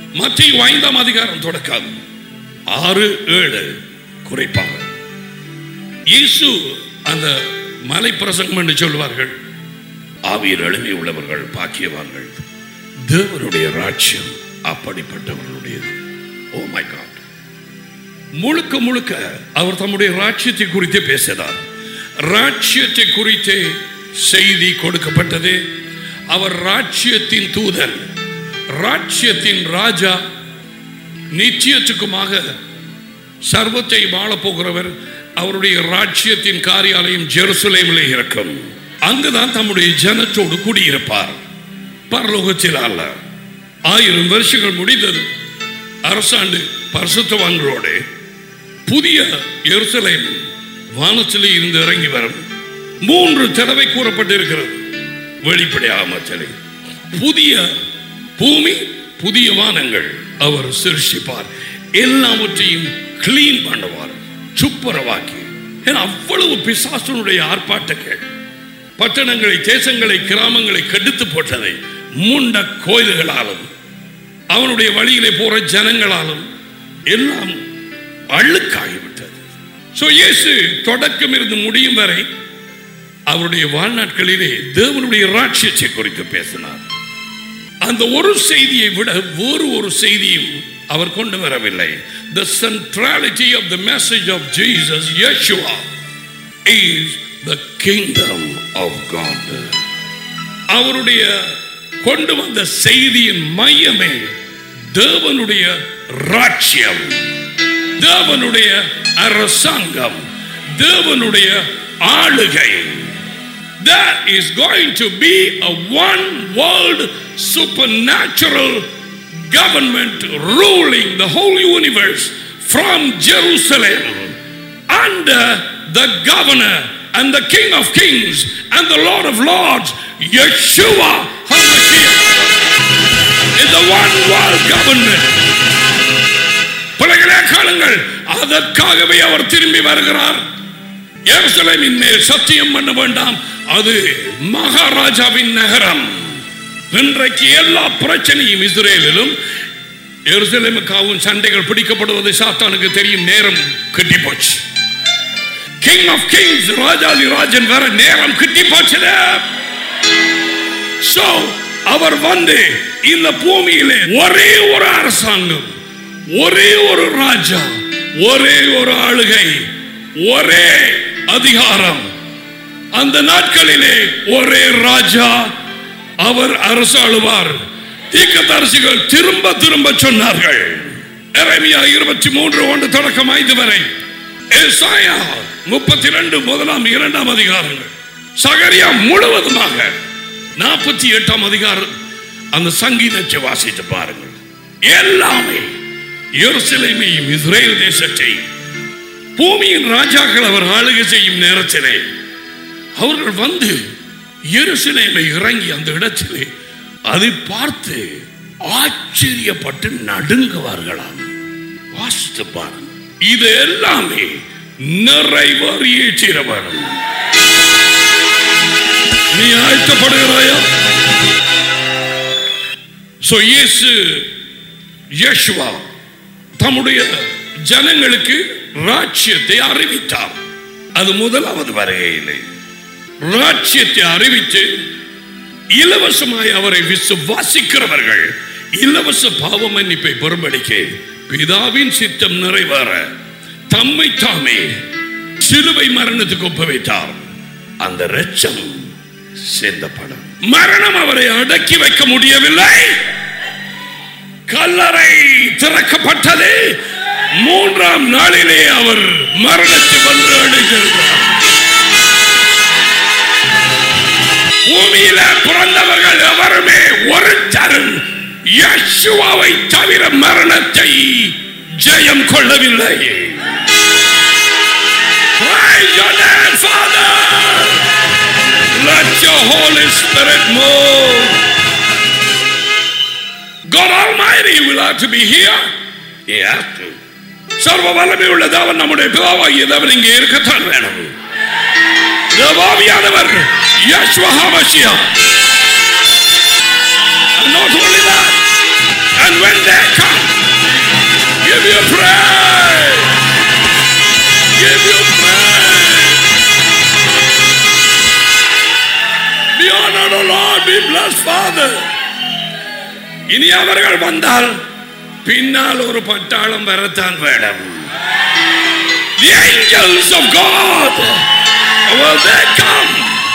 மத்திய ஐந்தாம் அதிகாரம் தொடக்கம் ஆறு ஏழு குறிப்பாக இயேசு அந்த மலை பிரசங்கம் என்று சொல்வார்கள் ஆவியில் எளிமை உள்ளவர்கள் பாக்கியவான்கள் தேவனுடைய ராஜ்யம் அப்படிப்பட்டவர்களுடையது ஓ மை காட் முழுக்க முழுக்க அவர் தம்முடைய ராஜ்யத்தை குறித்து பேசினார் ராஜ்யத்தை குறித்து செய்தி கொடுக்கப்பட்டது அவர் ராஜ்யத்தின் தூதன் ராஜ்யத்தின் ராஜா நிச்சயத்துக்குமாக சர்வத்தை வாழப் போகிறவர் அவருடைய ராஜ்யத்தின் காரியாலயம் ஜெருசலேமிலே இருக்கும் அங்குதான் தம்முடைய ஜனத்தோடு குடியிருப்பார் பரலோகத்தில் அல்ல ஆயிரம் வருஷங்கள் முடிந்தது அரசாண்டு பரிசுத்தவான்களோடு புதிய எருசலேம் வானத்திலே இருந்து இறங்கி வரும் மூன்று தடவை கூறப்பட்டிருக்கிறது வெளிப்படையாமத்திலே புதிய பூமி புதிய வானங்கள் அவர் சிருஷிப்பார் எல்லாவற்றையும் கிளீன் பண்ணுவார் சுப்பரவாக்கி ஏன்னா அவ்வளவு பிசாசனுடைய ஆர்ப்பாட்டங்கள் பட்டணங்களை தேசங்களை கிராமங்களை கெடுத்து போட்டதை முண்ட கோயில்களாலும் அவனுடைய வழியிலே போற ஜனங்களாலும் எல்லாம் அழுக்காகிவிட்டது சோ இயேசு தொடக்கம் இருந்து முடியும் வரை அவருடைய வாழ்நாட்களிலே தேவனுடைய ராட்சியத்தை குறித்து பேசினார் அந்த ஒரு செய்தியை விட வேறு ஒரு செய்தியும் அவர் கொண்டு வரவில்லை the centrality of the message of Jesus Yeshua is the kingdom of God அவருடைய கொண்டு வந்த செய்தியின் மையமே தேவனுடைய ராட்சியம் தேவனுடைய அரசாங்கம் தேவனுடைய ஆளுகை There is going to be a one world supernatural government ruling the whole universe from Jerusalem under the governor and the king of kings and the lord of lords, Yeshua HaMashiach. In the one world government. பிள்ளைகளே காணுங்கள் அதற்காகவே அவர் திரும்பி வருகிறார் எருசலேமின் மேல் சத்தியம் பண்ண வேண்டாம் அது மகாராஜாவின் நகரம் இன்றைக்கு எல்லா பிரச்சனையும் இஸ்ரேலிலும் எருசலேமுக்காவும் சண்டைகள் பிடிக்கப்படுவது சாத்தானுக்கு தெரியும் நேரம் கிட்டி போச்சு கிங் ஆஃப் கிங்ஸ் ராஜாதி ராஜன் வர நேரம் கிட்டி போச்சு சோ அவர் வந்து இந்த பூமியிலே ஒரே ஒரு அரசாங்கம் ஒரே ஒரு ராஜா ஒரே ஒரு ஆளுகை ஒரே அதிகாரம் அந்த நாட்களிலே ஒரே ராஜா அவர் அரசாளுவார் தீக்கதரிசிகள் திரும்ப திரும்ப சொன்னார்கள் எரேமியா இருபத்தி மூன்று ஒன்று தொடக்கம் ஐந்து வரை ஏசாயா முப்பத்தி ரெண்டு முதலாம் இரண்டாம் அதிகாரங்கள் சகரியா முழுவதுமாக நாற்பத்தி எட்டாம் அதிகாரம் அந்த சங்கீதத்தை வாசித்து பாருங்கள் எல்லாமே எருசலேமையும் இஸ்ரேல் தேசத்தை பூமியின் ராஜாக்கள் அவர் ஆளுகை செய்யும் நேரத்திலே அவர்கள் வந்து எருசலேமை இறங்கி அந்த இடத்திலே அதை பார்த்து ஆச்சரியப்பட்டு நடுங்குவார்களாம் வாசித்து பாருங்க இது எல்லாமே நிறைவேறிய சிறவரும் நீ ஆயத்தப்படுகிறாயா சோ இயேசு யேசுவா தம்முடைய ஜனங்களுக்கு ராஜ்யத்தை அறிவித்தார் அது முதலாவது வருகையிலே ராஜ்யத்தை அறிவித்து இலவசமாய் அவரை விசுவாசிக்கிறவர்கள் இலவச பாவ மன்னிப்பை பெரும்படிக்க பிதாவின் சித்தம் நிறைவேற தம்மை தாமே சிலுவை மரணத்துக்கு ஒப்புவித்தார் அந்த ரச்சம் சேர்ந்தப்படும் மரணம் அவரை அடக்கி வைக்க முடியவில்லை கல்லறை திறக்கப்பட்டது மூன்றாம் நாளிலே அவர் மரணத்தை வந்து அடைந்திருந்தார் பூமியில பிறந்தவர்கள் எவருமே ஒரு தரும் யேசுவாவை தவிர மரணத்தை ஜெயம் கொள்ளவில்லை Praise your name, Father. Let your Holy Spirit move. God Almighty will have to be here. He has to. சர்வ வல்லமை உள்ள தேவன் நம்முடைய பிதாவாகிய தேவன் இங்கே இருக்கத்தான் வேணும் தேவாவியானவர் Yeshua HaMashiach. And not only that, and when they come bless Father. இனி அவர்கள் வந்தால் பின்னால் ஒரு பட்டாளம் வரத்தான் வேணும் The angels of God will they come.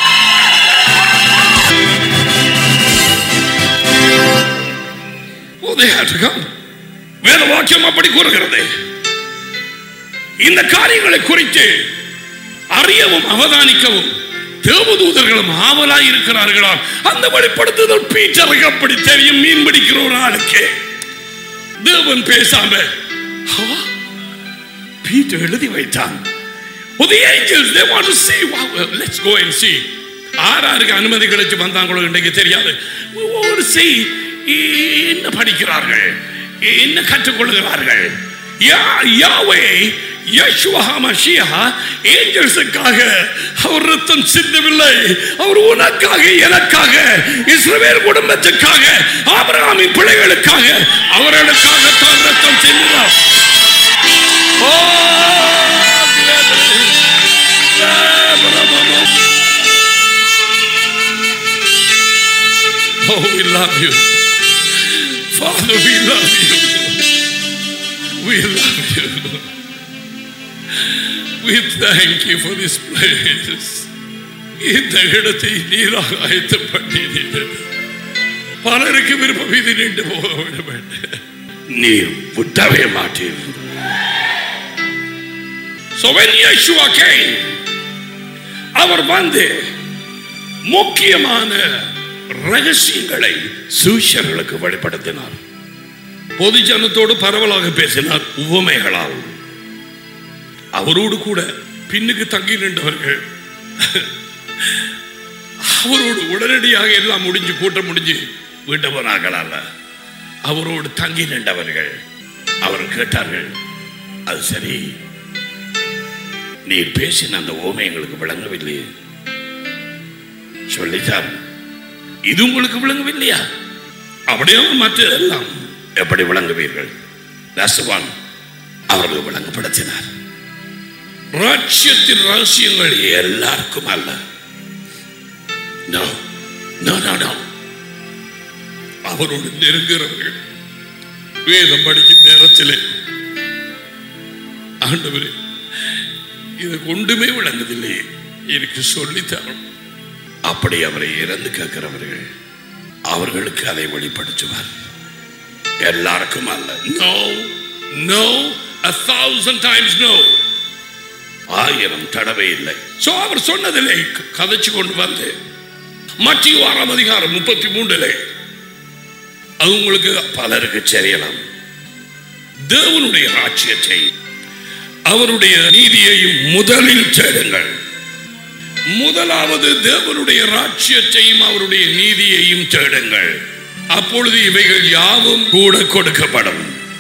Oh, they had to come. வேத வாக்கியம் அப்படி கூறுகிறது இந்த காரியங்களை குறித்து அறியவும் அவதானிக்கவும் தேவதூதர்களும் ஆவலாய் இருக்கிறார்களாம் அந்த வெளிப்படுத்துதல் பீட்டருக்கு அப்படி தெரியும் மீன் பிடிக்கிற ஒரு ஆளுக்கு தேவன் பேசாம "ஆ, பீட்டர் எழுதி வைத்தான் Oh, the angels, they want to see. Wow, well, let's go and see. ஆறாருக்கு அனுமதி கிடைச்சு வந்தாங்களோ இன்றைக்கு தெரியாது We want to see. இ- என்ன படிக்கிறார்கள் என்ன கற்றுக்கொள்கிறார்கள் யா- யாவே யேசுவா மஷியா ஏஞ்சல்ஸுக்காக அவர் ரத்தம் சிந்தவில்லை அவர் உனக்காக எனக்காக இஸ்ரவேல் குடும்பத்துக்காக ஆபிரகாமின் பிள்ளைகளுக்காக அவர்களுக்காக தான் ரத்தம் சிந்தினார் ஓ, Oh, we love you. Father, we love you. We love you. We thank you for this place. இந்த இடத்தை நீராக ஆயத்தம் பண்ணினீர்கள் பலருக்கு விருப்பம் இது நின்று போக விட வேண்டும் நீர் விட்டவே மாட்டீர் So when Yeshua came, அவர் வந்து முக்கியமான ரகசியங்களை சூஷர்களுக்கு வெளிப்படுத்தினார் பொது ஜனத்தோடு பரவலாக பேசினார் உவமைகளால் அவரோடு கூட பின்னுக்கு தங்கி நின்றவர்கள் அவரோடு உடனடியாக எல்லாம் முடிஞ்சு கூட்டம் முடிஞ்சு வீட்டு போனார்கள் அல்ல அவரோடு தங்கி நின்றவர்கள் அவர் கேட்டார்கள் அது சரி நீர் பேசின அந்த ஓமை எங்களுக்கு விளங்கவில்லை சொல்லித்தார் இது உங்களுக்கு விளங்கவில்லையா அப்படியே மற்றதெல்லாம் எப்படி விளங்குவீர்கள் That's the one. அவர்கள் விளங்கப்படுத்தினார் ராட்சியத்தின் ரகசியங்கள் எல்லாருக்கும் அல்ல No. No, no, no. அவரோடு நெருங்குகிறவர்கள் வேதம் படிக்கும் நேரத்திலே ஆண்டவரே இது ஒன்றுமே விளங்குதில்லையே எனக்கு சொல்லித்தரும் அப்படி அவரை இறந்து கேட்கிறவர்கள் அவர்களுக்கு அதை வெளிப்படுத்துவார் எல்லாருக்கும் அல்ல no no a thousand times no ஆயிரம் தடவை இல்லை சோ அவர் சொன்னதிலே க- கதைச்சு கொண்டு வந்து மத்திய ஆறாம் அதிகாரம் முப்பத்தி மூன்றிலே அது உங்களுக்கு பலருக்கு தெரியலாம் தேவனுடைய ராஜ்யத்தை அவருடைய நீதியையும் முதலில் தேடுங்கள் முதலாவது தேவனுடைய ராஜ்யத்தையும் அவருடைய நீதியையும் தேடுங்கள் அப்பொழுது இவைகள் யாவும் கூட கொடுக்கப்படும்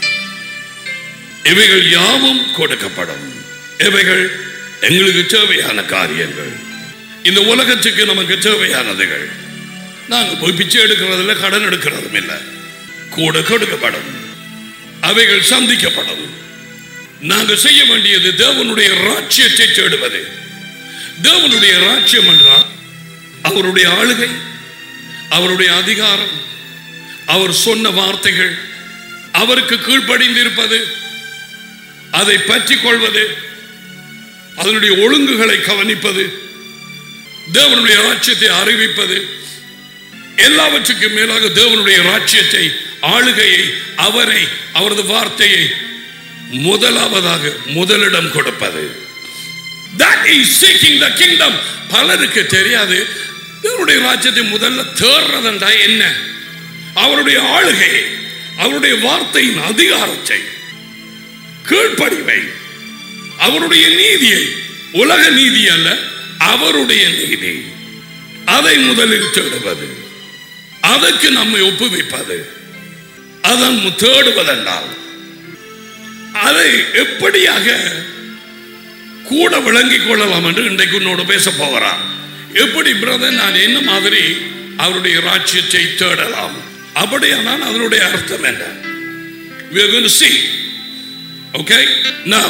இவைகள் யாவும் கொடுக்கப்படும் இவைகள் எங்களுக்கு தேவையான காரியங்கள் இந்த உலகத்துக்கு நமக்கு தேவையானதுகள் நாங்க போய் பிச்சை எடுக்கிறதில்ல கடன் எடுக்கிறதும் இல்லை கூட கொடுக்கப்படும் அவைகள் சந்திக்கப்படும் நாங்க செய்ய வேண்டியது தேவனுடைய ராஜ்யத்தை தேடுவது தேவனுடைய ராஜ்யம் என்றால் அவருடைய ஆளுகை அவருடைய அதிகாரம் அவர் சொன்ன வார்த்தைகள் அவருக்கு கீழ்ப்படிந்திருப்பது அதை பற்றி கொள்வது அதனுடைய ஒழுங்குகளை கவனிப்பது தேவனுடைய ராஜ்யத்தை அறிவிப்பது எல்லாவற்றுக்கும் மேலாக தேவனுடைய ராஜ்யத்தை ஆளுகையை அவரை அவரது வார்த்தையை முதலாவதாக முதலிடம் கொடுப்பது that is seeking the kingdom பலருக்கு தெரியாது தேவனுடைய ராஜ்யத்தை முதல்ல தேடுறதுண்டா என்ன அவருடைய ஆளுகையை அவருடைய வார்த்தையின் அதிகாரத்தை கீழ்ப்படிவை அவருடைய நீதியை உலக நீதி அல்ல அவருடைய நீதி அதை முதலில் தேடுவது அதற்கு நம்மை ஒப்புவிப்பது அதன் தேடுவதென்றால் அதை எப்படியாக கூட விளங்கிக் கொள்ளலாம் என்று இன்றைக்கு உன்னோடு பேச போகிறார் எப்படி பிரதர் நான் என்ன மாதிரி அவருடைய ராஜ்யத்தை தேடலாம் அப்படியானால் அதனுடைய அர்த்தம் என்ன we are going to see okay now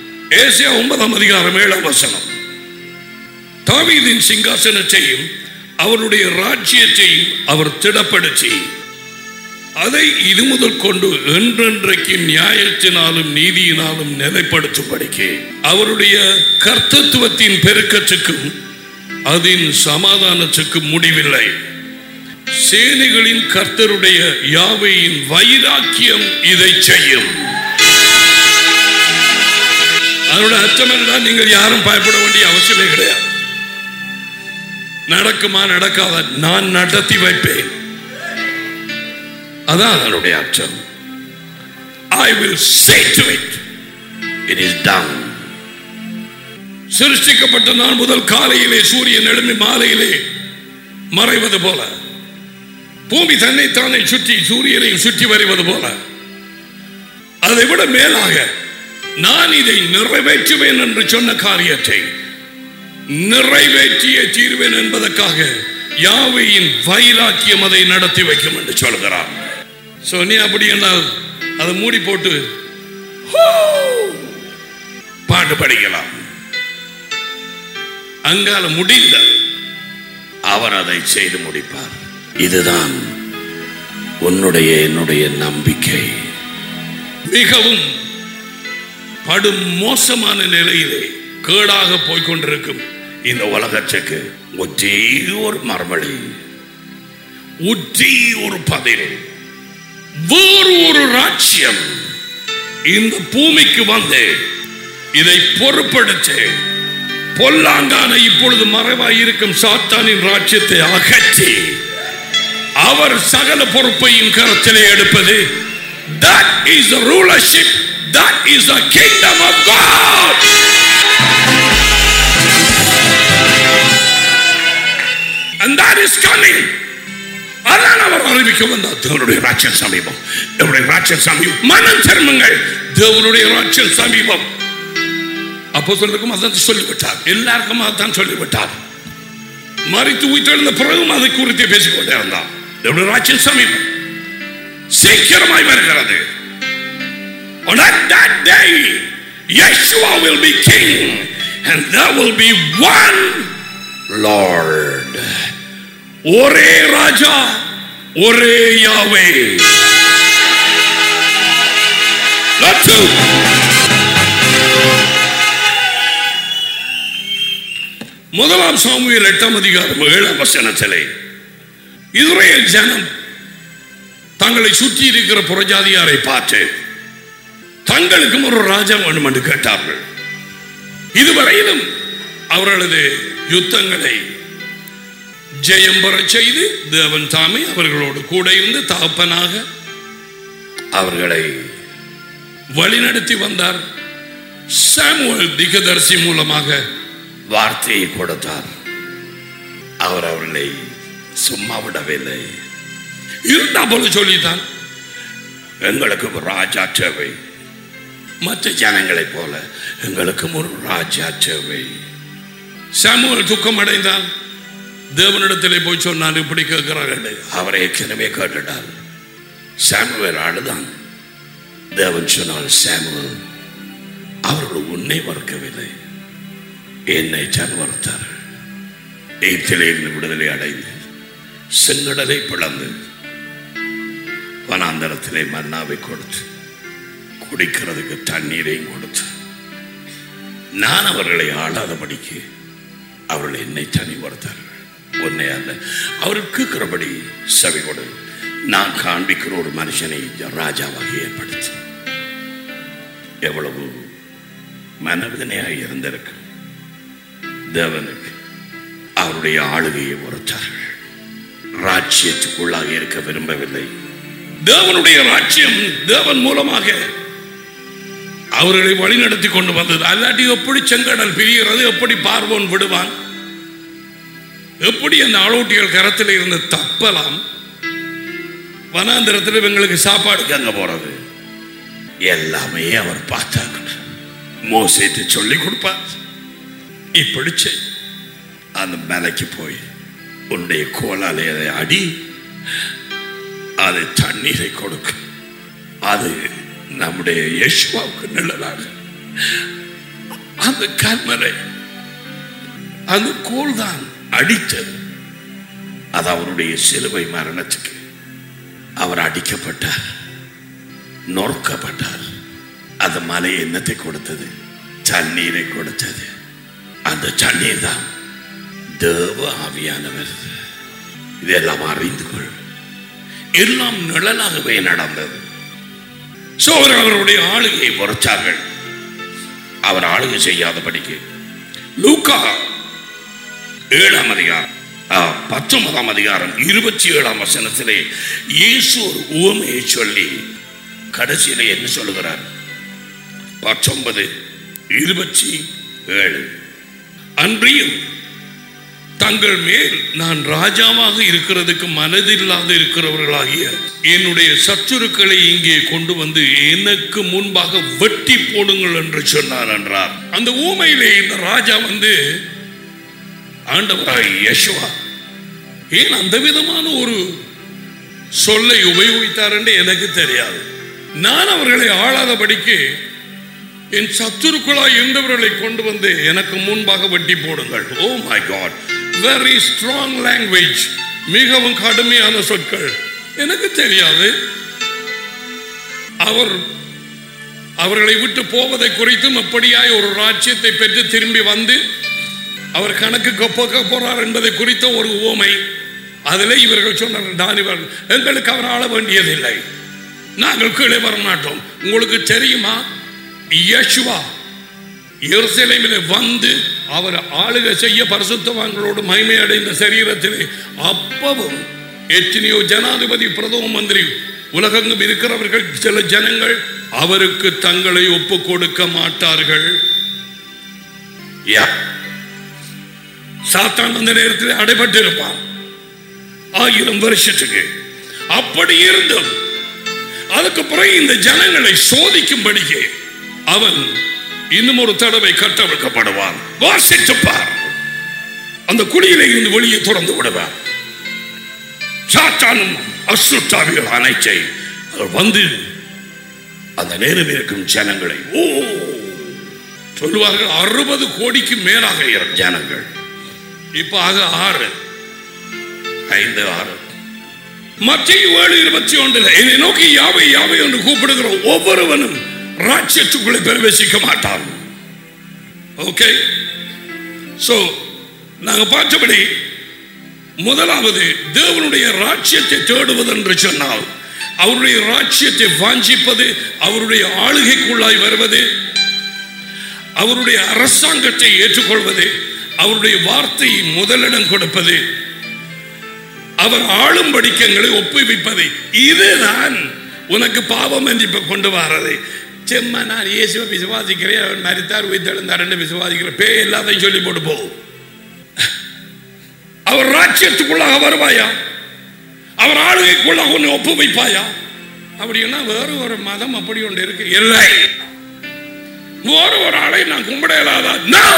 ஏசியா ஒன்பதாம் அதிகாரம் ஏழாம் வசனம் தாவீதின் சிங்காசனத்தையும் அவருடைய ராஜ்யத்தை அவர் திடப்படுத்தி அதை இது முதல் கொண்டு என்றென்றைக்கு நியாயத்தினாலும் நீதியினாலும் நிலைப்படுத்தும்படிக்கு அவருடைய கர்த்தத்துவத்தின் பெருக்கத்துக்கும் அதன் சமாதானத்துக்கும் முடிவில்லை சேனைகளின் கர்த்தருடைய யாவையின் வைராக்கியம் இதை செய்யும் அதோட அர்த்தம் என்ன நீங்கள் யாரும் பயப்பட வேண்டிய அவசியமே கிடையாது நடக்குமா நடக்காத நான் நடத்தி வைப்பேன் அதான் அதனுடைய அர்த்தம் I will say to it it is done சிருஷ்டிக்கப்பட்ட நாள் முதல் காலையிலே சூரியன் எழும்பி மாலையிலே மறைவது போல பூமி தன்னைத்தானே சுற்றி சூரியனையும் சுற்றி வருவது போல அதை விட மேலாக நான் இதை நிறைவேற்றுவேன் என்று சொன்ன காரியத்தை நிறைவேற்றிய தீர்வேன் என்பதற்காக யாவையின் வைராக்கியம் அதை நடத்தி வைக்கும் என்று சொல்கிறார் சோ நீ அப்படி என்றால் அதை மூடி போட்டு ஹூ, பாட்டு படிக்கலாம் அங்கால முடிந்த அவர் அதை செய்து முடிப்பார் இதுதான் உன்னுடைய என்னுடைய நம்பிக்கை மிகவும் படும் மோசமான நிலையிலே கேடாக போய்க்கொண்டிருக்கும் இந்த உலகத்துக்கு ஒற்றே ஒரு மறுமொழி ஒற்றே ஒரு பதில் வேறு ஒரு ராஜ்யம் இந்த பூமிக்கு வந்து இதை பொறுப்படுத்தி பொல்லாங்கான இப்பொழுது மறைவாய் இருக்கும் சாத்தானின் ராஜ்யத்தை அகற்றி அவர் சகல பொறுப்பையும் கருத்திலே எடுப்பது that is the rulership that is the kingdom of God and that is coming அதான் அவர் அறிவிக்க வந்தார் தேவனுடைய ராட்சல் சமீபம் தேவனுடைய ராட்சல் சமீபம் மனம் திரும்புங்கள் தேவனுடைய ராட்சல் சமீபம் அப்போ சொல்லுக்கும் அதான் சொல்லிவிட்டார் எல்லாருக்கும் அதான் சொல்லிவிட்டார் மறித்து உயிர்த்தெழுந்த பிறகும் அதை குறித்து பேசிக்கொண்டே இருந்தார் தேவனுடைய ராட்சல் சமீபம் சீக்கிரமாய் வருகிறது On that, that day, Yeshua will be king, and there will be one Lord. ஒரே ராஜா ஒரே யாவே லட்சு முதலாம் சாமுவேல் எட்டாம் அதிகாரம் ஏழாம் வசனத்திலே இஸ்ரேல் ஜனம் தங்களை சுற்றி இருக்கிற புறஜாதியாரை பார்த்து தங்களுக்கும் ஒரு ராஜா வேண்டும் என்று கேட்டார்கள் இதுவரையிலும் அவர்களது யுத்தங்களை ஜெயம் பெறச் செய்து தேவன் தாமே அவர்களோடு கூட இருந்து தகப்பனாக அவர்களை வழிநடத்தி வந்தார் சாமுவேல் திகதர்சி மூலமாக வார்த்தையை கொடுத்தார் அவர் அவர்களை சும்மா விடவில்லை இருந்தா போல சொல்லித்தான் எங்களுக்கு ஒரு ராஜா சேவை மற்ற ஜனங்களைப் போல எங்களுக்கும் ஒரு ராஜா சேவை சாமுவேல் துக்கம் அடைந்தான் தேவனிடத்திலே போய் சொன்னான் இப்படி கேட்கிறார்கள் அவரை ஏற்கனவே கேட்டுட்டார் சாமுவேல் ஆளுதான் தேவன் சொன்னால் சாமுவேல் அவர்கள் உன்னை மறுக்கவில்லை என்னை தான் மறுத்தார் எய்த்திலே இருந்து விடுதலை அடைந்து செங்கடலை பிளந்து வனாந்தரத்திலே மன்னாவை கொடுத்து குடிக்கிறதுக்கு தண்ணீரையும் கொடுத்து நான் அவர்களை ஆளாதபடிக்கு அவர்கள் என்னை தனி மறுத்தார்கள் உன்னை அல்ல அவர் கேட்கிறபடி செவி கொடு நான் காண்பிக்கிற ஒரு மனுஷனை ராஜாவாக ஏற்படுத்தி எவ்வளவு மனவேதனையாக இருந்திருக்கு தேவனுக்கு அவருடைய ஆளுகையை மறுத்தார்கள் ராஜ்யத்துக்குள்ளாக இருக்க விரும்பவில்லை தேவனுடைய ராஜ்யம் தேவன் மூலமாக அவர்களை வழிநடத்தி கொண்டு வந்தது அல்லாட்டி எப்படி செங்கடல் பிரிகிறது எப்படி பார்வோன் விடுவான் எப்படி அந்த ஆளோட்டிகள் கரத்தில் இருந்து தப்பலாம் வனாந்திரத்தில் இவங்களுக்கு சாப்பாடுக்கு அங்க போறது எல்லாமே அவர் பார்த்தாங்க மோசிட்டு சொல்லி கொடுப்பார் இப்படி செய் அந்த மலைக்கு போய் உன்னுடைய கோலாலே அதை அடி அது தண்ணீரை கொடுக்க அது நம்முடைய யேசுவாவுக்கு நிழலாக அந்த கல்மலை அந்த கோல் தான் அடித்தது அது அவருடைய சிலுவை மரணத்துக்கு அவர் அடிக்கப்பட்டார் நொறுக்கப்பட்டார் அந்த மலை என்னத்தை கொடுத்தது தண்ணீரை கொடுத்தது அந்த தண்ணீர் தான் தேவ ஆவியானவர் இதெல்லாம் அறிந்து கொள் எல்லாம் நிழலாகவே நடந்தது சோ அவர் அவருடைய ஆளுகையை பொறுத்தார்கள் அவர் ஆளுகை செய்யாதபடிக்கு லூக்கா ஏழாம் அதிகாரம் ஆ, பத்தொன்பதாம் அதிகாரம் இருபத்தி ஏழாம் வசனத்திலே இயேசு ஒரு உவமையை சொல்லி கடைசியிலே என்ன சொல்லுகிறார் பத்தொன்பது இருபத்தி ஏழு அன்றியும் தங்கள் மேல் நான் ராஜாவாக இருக்கிறதுக்கு மனதில்லாத இருக்கிறவர்களாகிய என்னுடைய சத்துருக்களை இங்கே கொண்டு வந்து எனக்கு முன்பாக வெட்டி போடுங்கள் என்று சொன்னார் என்றார் அந்த ஊமையிலே இந்த ராஜா வந்து ஆண்டவராய் யசுவா ஏன் அந்த விதமான ஒரு சொல்லை உபயோகித்தார் என்று எனக்கு தெரியாது நான் அவர்களை ஆளாதபடிக்கு என் சத்துருக்குள்ளாய் இருந்தவர்களை கொண்டு வந்து எனக்கு முன்பாக வெட்டி போடுங்கள் oh my God very strong language மிகவும் கடுமையான சொற்கள் எனக்கு தெரியாது அவர் அவர்களை விட்டு போவதை குறித்தும் எப்படியாய் ஒரு ராஜ்யத்தை பெற்று திரும்பி வந்து அவர் கணக்கு கொப்பக்க போறார் என்பதை குறித்த ஒரு உவமை அதில் இவர்கள் சொன்னார் நான் இவர் எங்களுக்கு அவர் ஆள வேண்டியதில்லை நாங்கள் கீழே வர மாட்டோம் உங்களுக்கு தெரியுமா யேசுவா எருசலேமில் வந்து அவர் ஆளுகை செய்ய பரிசுத்தவான்களோடு மகிமை அடைந்த சரீரத்திலே அப்பவும் எத்தனையோ ஜனாதிபதி பிரதம மந்திரி உலகெங்கும் இருக்கிறவர்கள் சில ஜனங்கள் அவருக்கு தங்களை ஒப்பு கொடுக்க மாட்டார்கள் யா. சாத்தான் அந்த நேரத்தில் அடைபட்டு இருப்பான் ஆயிரம் வருஷத்துக்கு அப்படி இருந்தும் அதுக்கு பிறகு இந்த ஜனங்களை சோதிக்கும்படிக்கு அவன் இன்னும் ஒரு தடவை கட்டவிழ்க்கப்படுவான் வாசித்து பார் அந்த குழியிலே இருந்து வெளியே திறந்து விடுவார் சாத்தானும் அசுத்தாவிகள் அனைத்தை அவர் வந்து அந்த நேரம் இருக்கும் ஜனங்களை ஓ சொல்லுவார்கள் அறுபது கோடிக்கு மேலாக இருக்கும் ஜனங்கள் இப்ப ஆக ஆறு ஐந்து ஆறு மத்திய ஏழு இருபத்தி ஒன்றில் என்னை நோக்கி யாவை யாவை என்று கூப்பிடுகிற ஒவ்வொருவனும் ராட்சியத்துக்குள்ளே பிரவேசிக்க மாட்டான் ஓகே சோ நாங்க பார்த்தபடி முதலாவது தேவனுடைய ராட்சியத்தை தேடுவது என்று சொன்னால் அவருடைய ராட்சியத்தை வாஞ்சிப்பது அவருடைய ஆளுகைக்குள்ளாய் வருவது அவருடைய அரசாங்கத்தை ஏற்றுக்கொள்வது அவருடைய வார்த்தையை முதலிடம் கொடுப்பது அவர் ஆளும்படிக்கு எங்களை ஒப்புவிப்பது இதுதான் உனக்கு பாவம் மன்னிப்பு கொண்டு வரது செம்மா நான் இயேசுவை விசுவாசிக்கிறேன் அவர் மரித்தார் உயிர்த்தெழுந்தார் என்று விசுவாசிக்கிறேன் பேய் எல்லாத்தையும் சொல்லி போட்டு போ அவர் ராட்சியத்துக்குள்ளாக வருவாயா அவர் ஆளுகைக்குள்ளாக உன்னை ஒப்புவிப்பாயா அப்படின்னா வேறு ஒரு மதம் அப்படி ஒன்று இருக்கு இல்லை வேறு ஒரு ஆளை நான் கும்பிட இயலாதா No!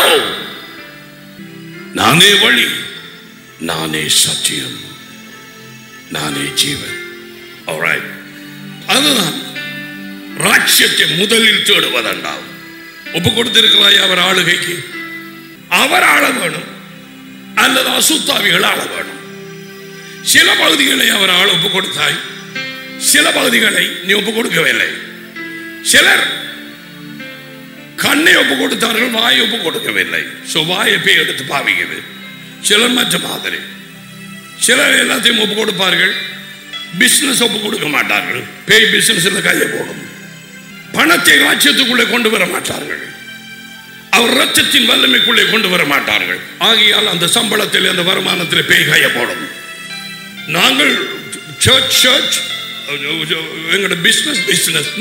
நானே வழி நானே சத்தியம் நானே ஜீவன் Alright. அதுதான் ராட்சியத்தை முதலில் தேடுவதென்றால் ஒப்பு கொடுத்திருக்கிறாய் அவர் ஆளுகைக்கு அவர் ஆள வேணும் அல்லது அசுத்தாவிகள் ஆள வேணும் சில பகுதிகளை அவர் ஆள் ஒப்பு கொடுத்தாய் சில பகுதிகளை நீ ஒப்பு கொடுக்கவில்லை சிலர் கண்ணை ஒப்பு கொடுத்தார்கள் வாயை ஒப்பு கொடுக்கவில்லை ஸோ வாயை போய் எடுத்து பாவிக்குது சிலர் மற்ற மாதிரி சிலர் எல்லாத்தையும் ஒப்பு கொடுப்பார்கள் பிசினஸ் ஒப்பு கொடுக்க மாட்டார்கள் பேய் பிசினஸ்ல கையை போடும் பணத்தை ராஜ்யத்துக்குள்ளே கொண்டு வர மாட்டார்கள் அவர் ரத்தத்தின் வல்லமைக்குள்ளே கொண்டு வர மாட்டார்கள் ஆகையால் அந்த சம்பளத்தில் அந்த வருமானத்தில் பேய் கையை போடும் நாங்கள் சர்ச் சர்ச் எங்களோட பிசினஸ் பிசினஸ்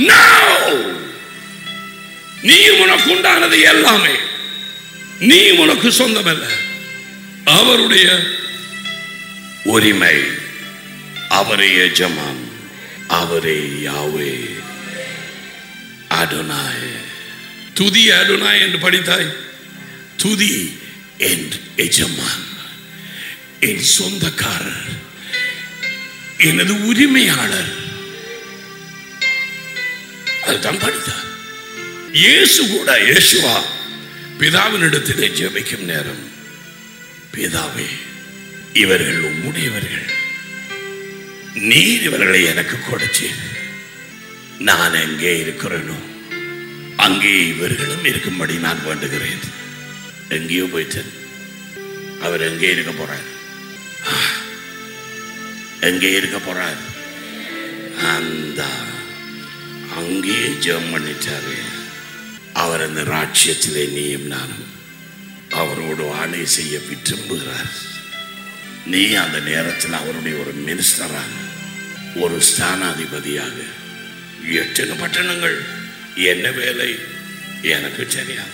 நீ உனக்கு உண்டானது எல்லாமே நீ உனக்கு சொந்தமல்ல அவருடைய உரிமை அவரே எஜமான் அவரே யாவே அடோனாய் துதி அடோனாய் என்று படித்தாய் துதி என் எஜமான் என் சொந்தக்காரர் எனது உரிமையாளர் அதுதான் படித்தார் இயேசு கூட இயேசுவா பிதாவினிடத்திலே ஜெபிக்கும் நேரம் பிதாவே இவர்கள் உம்முடையவர்கள் நீர் இவர்களை எனக்கு கொடுத்து நான் எங்கே இருக்கிறேனோ அங்கே இவர்களும் இருக்கும்படி நான் வேண்டுகிறேன் எங்கேயோ போயிட்டேன் அவர் எங்கே இருக்க போறார் ஆ, எங்கே இருக்க போறார் அந்த அங்கேயே ஜெபம் பண்ணிட்டாரு அவர் அந்த ராட்சியத்திலே நீயும் நானும் அவரோடு ஆணை செய்ய விரும்புகிறார் நீ அந்த நேரத்தில் அவருடைய ஒரு மினிஸ்டராக ஒரு ஸ்தானாதிபதியாக எத்தனை பட்டணங்கள் என்ன வேலை எனக்கு தெரியாது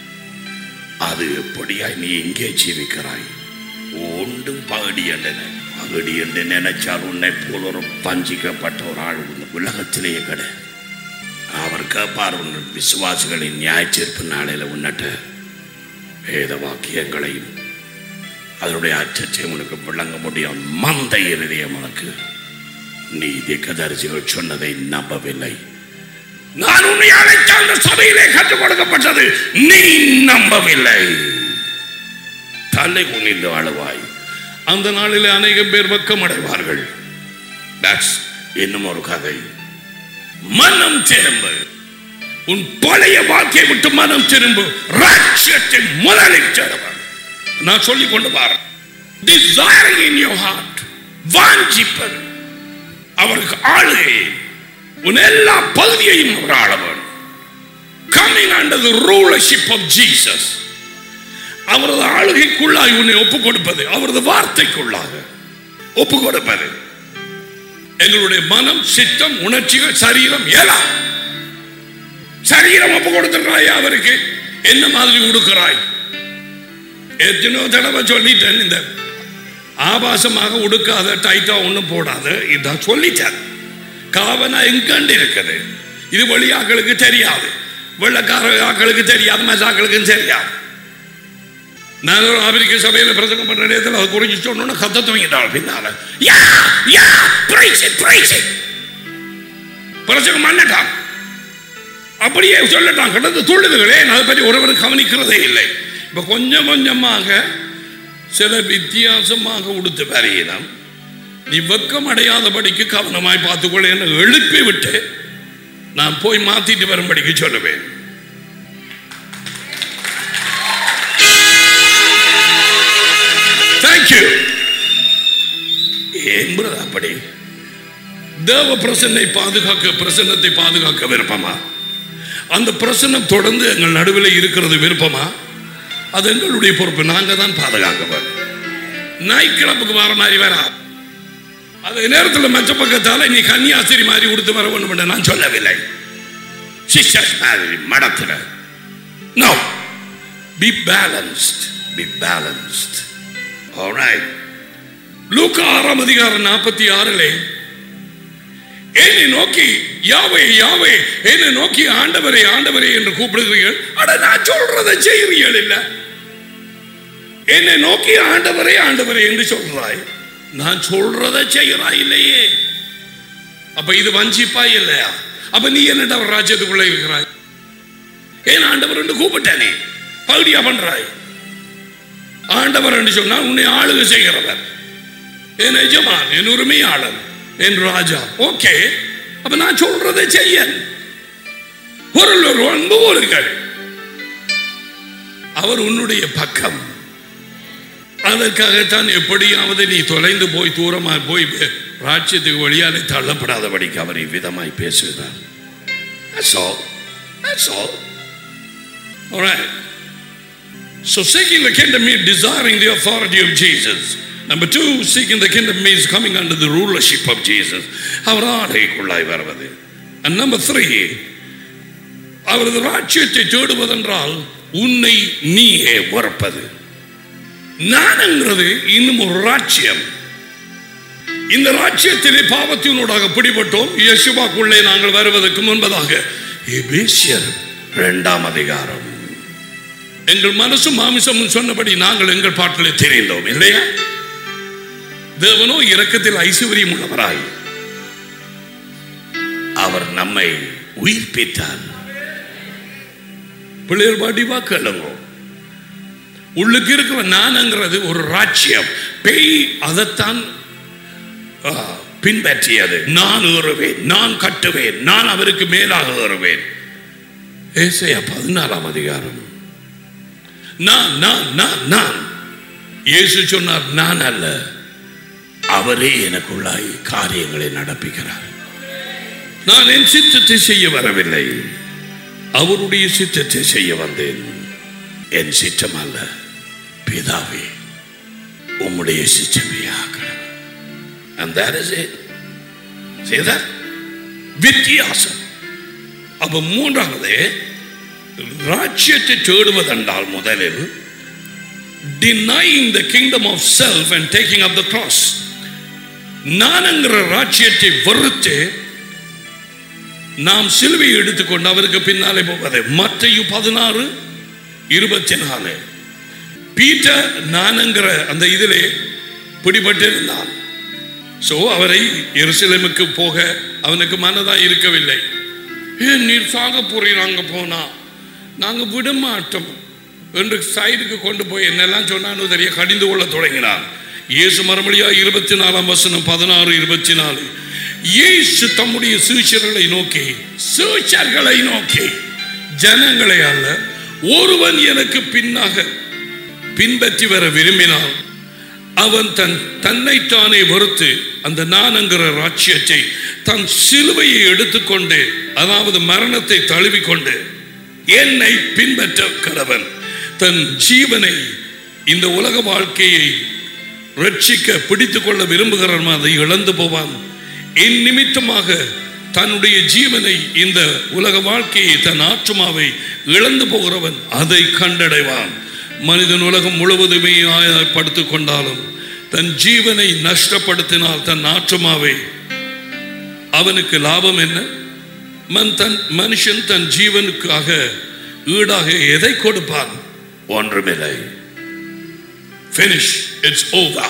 அது எப்படியாய் நீ எங்கே ஜீவிக்கிறாய் ஒன்றும் பகடி என்று பகடி என்று நினைச்சால் உன்னை போல் ஒரு பஞ்சிக்கப்பட்ட ஒரு ஆள் இந்த உலகத்திலேயே கிடையாது அவர் கேட்பார் உன் விசுவாசிகளின் நியாயத்தீர்ப்பு நாளையில் உன்னட்ட வேத வாக்கியங்களையும் அதனுடைய அச்சத்தை உனக்கு விளங்க முடியும் மந்த இருதயம் உனக்கு நீ திக்கதரிசிகள் சொன்னதை நம்பவில்லை நான் உன்னை அழைத்த அந்த சபையிலே கற்றுக் கொடுக்கப்பட்டது நீ நம்பவில்லை தலை குனிந்து அழுவாய் அந்த நாளிலே அநேகம் பேர் வெக்கமடைவார்கள் That's இன்னும் ஒரு கதை மனம் திரும்பு உன் பழைய வாழ்க்கையை விட்டு மனம் திரும்பு ராட்சியத்தை முதலில் தேடுவார் நான் சொல்லிக் கொண்டு பாரு desiring in your heart வாஞ்சிப்பது அவருக்கு ஆளுகை உன் எல்லா பகுதியையும் அவர் ஆள வேண்டும் coming under the rulership of Jesus அவரது ஆளுகைக்குள்ளாய் உன்னை ஒப்புக் கொடுப்பது அவரது வார்த்தைக்குள்ளாக ஒப்புக் கொடுப்பது எங்களுடைய மனம் சித்தம் உணர்ச்சிகள் சரீரம் எல்லாம் சரீரம் ஒப்பு கொடுத்துருக்கிறாய் அவருக்கு என்ன மாதிரி உடுக்கிறாய் எத்தனையோ தடவை சொல்லிட்டேன் இந்த ஆபாசமாக உடுக்காத டைட்டா ஒன்றும் போடாத இதான் சொல்லிட்டேன் காவனா எங்கண்டு இருக்குது இது வெளியாக்களுக்கு தெரியாது வெள்ளக்கார ஆக்களுக்கு தெரியாது மசாக்களுக்கும் தெரியாது நான் ஒரு ஆப்பிரிக்க சபையில் பிரசங்கம் பண்ற நேரத்தில் அது குறிச்சு சொன்னோன்னு கத்த துவங்கிட்டாள் பின்னால யா யா praise it, praise it. பிரசங்கம் பண்ணட்டான் அப்படியே சொல்லட்டான் கிடந்து துள்ளுதுகளே அதை பற்றி ஒருவர் கவனிக்கிறதே இல்லை இப்ப கொஞ்சம் கொஞ்சமாக சில வித்தியாசமாக உடுத்து வரையினம் நீ வெக்கம் அடையாதபடிக்கு கவனமாய் பார்த்துக்கொள்ள என்று எழுப்பி விட்டு நான் போய் மாத்திட்டு வரும்படிக்கு சொல்லுவேன் தேங்க்யூ என்பது அப்படி தேவ பிரசன்னை பாதுகாக்க பிரசன்னத்தை பாதுகாக்க விருப்பமா அந்த பிரசன்னம் தொடர்ந்து எங்கள் நடுவில் இருக்கிறது விருப்பமா அது எங்களுடைய பொறுப்பு நாங்க தான் பாதுகாக்க வேண்டும் நாய் கிளப்புக்கு வர மாதிரி வரா அதே நேரத்தில் மற்ற பக்கத்தால நீ கன்னியாஸ்திரி மாதிரி உடுத்து வர வேண்டும் என்று நான் சொல்லவில்லை சிஸ்டர்ஸ் மாதிரி மடத்தில் no be balanced be balanced alright லூக்கா ஆறாம் அதிகாரம் நாற்பத்தி ஆறிலே என்னை நோக்கி யாவே யாவே என்னை நோக்கி ஆண்டவரே ஆண்டவரே என்று கூப்பிடுகிறீர்கள் அட நான் சொல்றதை செய்கிறீர்கள் இல்ல என்னை நோக்கி ஆண்டவரே ஆண்டவரே என்று சொல்றாய் நான் சொல்றதை செய்கிறாய் இல்லையே அப்ப இது வஞ்சிப்பா இல்லையா அப்ப நீ என்னடா ஒரு ராஜ்யத்துக்குள்ள இருக்கிறாய் ஏன் ஆண்டவர் என்று கூப்பிட்டானே பகுதியா பண்றாய் ஆண்டவர் என்று சொன்னால் உன்னை ஆளுகை செய்கிறவர் என் எஜமான் என் உரிமையாளர் என் ராஜா ஓகே அப்ப நான் சொல்றதை செய்ய பொருள் ஒரு அன்பு போலுங்கள் அவர் உன்னுடைய பக்கம் அதற்காகத்தான் எப்படியாவது நீ தொலைந்து போய் தூரமாக போய் ராஜ்யத்துக்கு வழியாலே தள்ளப்படாதபடிக்கு அவர் இவ்விதமாய் பேசுகிறார் That's all. That's all. All right. So seeking the kingdom means desiring the authority of Jesus. Number two, seeking the kingdom means coming under the rulership of Jesus. அவர் ஆடைக்குள்ளாய் வருவது And number three, அவரது ராட்சியத்தை தேடுவதென்றால் உன்னை நீயே உறப்பது நான்ங்கிறது இன்னும் ஒரு ராட்சியம் இந்த ராட்சியத்திலே பாவத்தினூடாக பிடிபட்டோம் யசுவாக்குள்ளே நாங்கள் வருவதற்கு முன்பதாக எபேசியர் இரண்டாம் அதிகாரம் எங்கள் மனசும் மாமிசமும் சொன்னபடி நாங்கள் எங்கள் பாட்டிலே தெரிந்தோம் இல்லையா தேவனோ இரக்கத்தில் ஐஸ்வர்யம் உள்ளவராய் அவர் நம்மை உயிர்ப்பித்தார் பிள்ளைகள் பாட்டிவா கேளுங்க உள்ளுக்கு இருக்கிற நான்ங்கிறது ஒரு ராஜ்யம் பேய் அதைத்தான் ஆ, பின்பற்றியது நான் ஏறுவேன் நான் கட்டுவேன் நான் அவருக்கு மேலாக ஏறுவேன் ஏசையா பதினாலாம் அதிகாரம் நான் நான் நான் நான் இயேசு சொன்னார் நான் அல்ல அவரே எனக்குள்ளாய் காரியங்களை நடப்பிக்கிறார் நான் என் சித்தத்தை செய்ய வரவில்லை அவருடைய சித்தத்தை செய்ய வந்தேன் என் சித்தம் அல்ல பிதாவே உம்முடைய சித்தமே ஆக்கணும் and that is it see that வித்தியாசம் அப்ப மூன்றாவது ராஜ்யத்தை தேடுவதென்றால் முதலில் denying the kingdom of self and taking up the cross நான்ங்கிற ராஜ்யத்தை வெறுத்து நாம் சிலுவையை எடுத்துக்கொண்டு அவருக்கு பின்னாலே போவது மத்தையு பதினாறு இருபத்தி நாலு பீட்டர் நான்ங்கிற அந்த இதிலே பிடிபட்டிருந்தான் சோ அவரை எருசலேமுக்கு போக அவனுக்கு மனதா இருக்கவில்லை ஏன் நீர் சாக போறீர் அங்க போனா நாங்க விட மாட்டோம் என்று சைடுக்கு கொண்டு போய் என்னெல்லாம் சொன்னான்னு தெரிய கடிந்து கொள்ள தொடங்கினான் இயேசு மறுமொழியா இருபத்தி நாலாம் வசனம் பதினாறு இருபத்தி நாலு இயேசு தம்முடைய சீஷர்களை நோக்கி சீஷர்களை நோக்கி ஜனங்களை அல்ல ஒருவன் எனக்கு பின்னாக பின்பற்றி வர விரும்பினால் அவன் தன் தன்னைத்தானே வெறுத்து அந்த நான்ங்கிற ராட்சியத்தை தன் சிலுவையை எடுத்துக்கொண்டு அதாவது மரணத்தை தழுவிக்கொண்டு என்னை பின்பற்ற கடவன் தன் ஜீவனை இந்த உலக வாழ்க்கையை ரட்சிக்க பிடித்துக் கொள்ள விரும்புகிறவன் அதை இழந்து போவான் என் நிமித்தமாக தன்னுடைய ஜீவனை இந்த உலக வாழ்க்கையை தன் ஆற்றுமாவை இழந்து போகிறவன் அதை கண்டடைவான் மனிதன் உலகம் முழுவதுமே ஆயப்படுத்திக் கொண்டாலும் தன் ஜீவனை நஷ்டப்படுத்தினால் தன் ஆற்றுமாவை அவனுக்கு லாபம் என்ன மன் தன் மனுஷன் தன் ஜீவனுக்காக ஈடாக எதை கொடுப்பான் ஒன்றுமில்லை finish இட்ஸ் over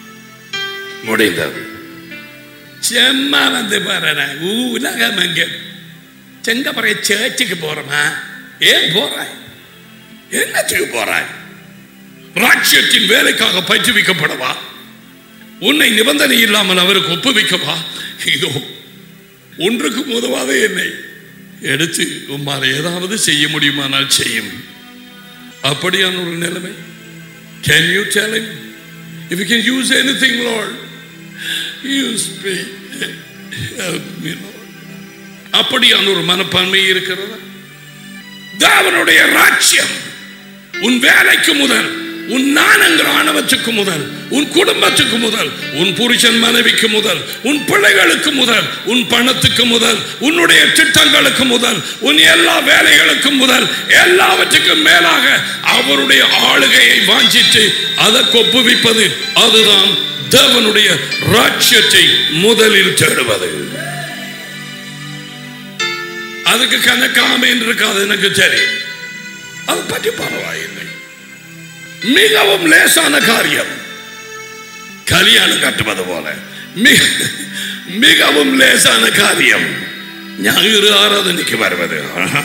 முடிந்தது செம்மா வந்து பாரு உலகம் எங்க செங்க பறைய சேர்ச்சுக்கு போறமா ஏன் போறாய் என்னத்துக்கு போறாய் ராட்சியத்தின் வேலைக்காக பயிற்றுவிக்கப்படவா உன்னை நிபந்தனை இல்லாமல் அவருக்கு ஒப்புவிக்கவா இதோ ஒன்றுக்கு உதவாத என்னை எடுத்து உம்மால் ஏதாவது செய்ய முடியுமானால் செய்யும் அப்படியான ஒரு நிலைமை Can you tell him? If you can use anything, Lord, use me. Help me, Lord. அப்படியான ஒரு மனப்பான்மை இருக்கிறதா தேவனுடைய ராஜ்யம் உன் வேலைக்கு முதல் உன் நானங்கிற ஆணவத்துக்கு முதல் உன் குடும்பத்துக்கு முதல் உன் புருஷன் மனைவிக்கு முதல் உன் பிள்ளைகளுக்கு முதல் உன் பணத்துக்கு முதல் உன்னுடைய திட்டங்களுக்கு முதல் உன் எல்லா வேலைகளுக்கும் முதல் எல்லாவற்றுக்கும் மேலாக அவருடைய ஆளுகையை வாஞ்சித்து அதை ஒப்புவிப்பது அதுதான் தேவனுடைய ராஜ்யத்தை முதலில் தேடுவது அதுக்கு கணக்காம இருக்காது எனக்கு தெரியும் அது பற்றி பரவாயில்லை மிகவும் லேசான காரியம் கல்யாணம் கட்டுவது போல மிக- மிகவும் லேசான காரியம் ஞாயிறு ஆராதனைக்கு வருவது ஆஹா.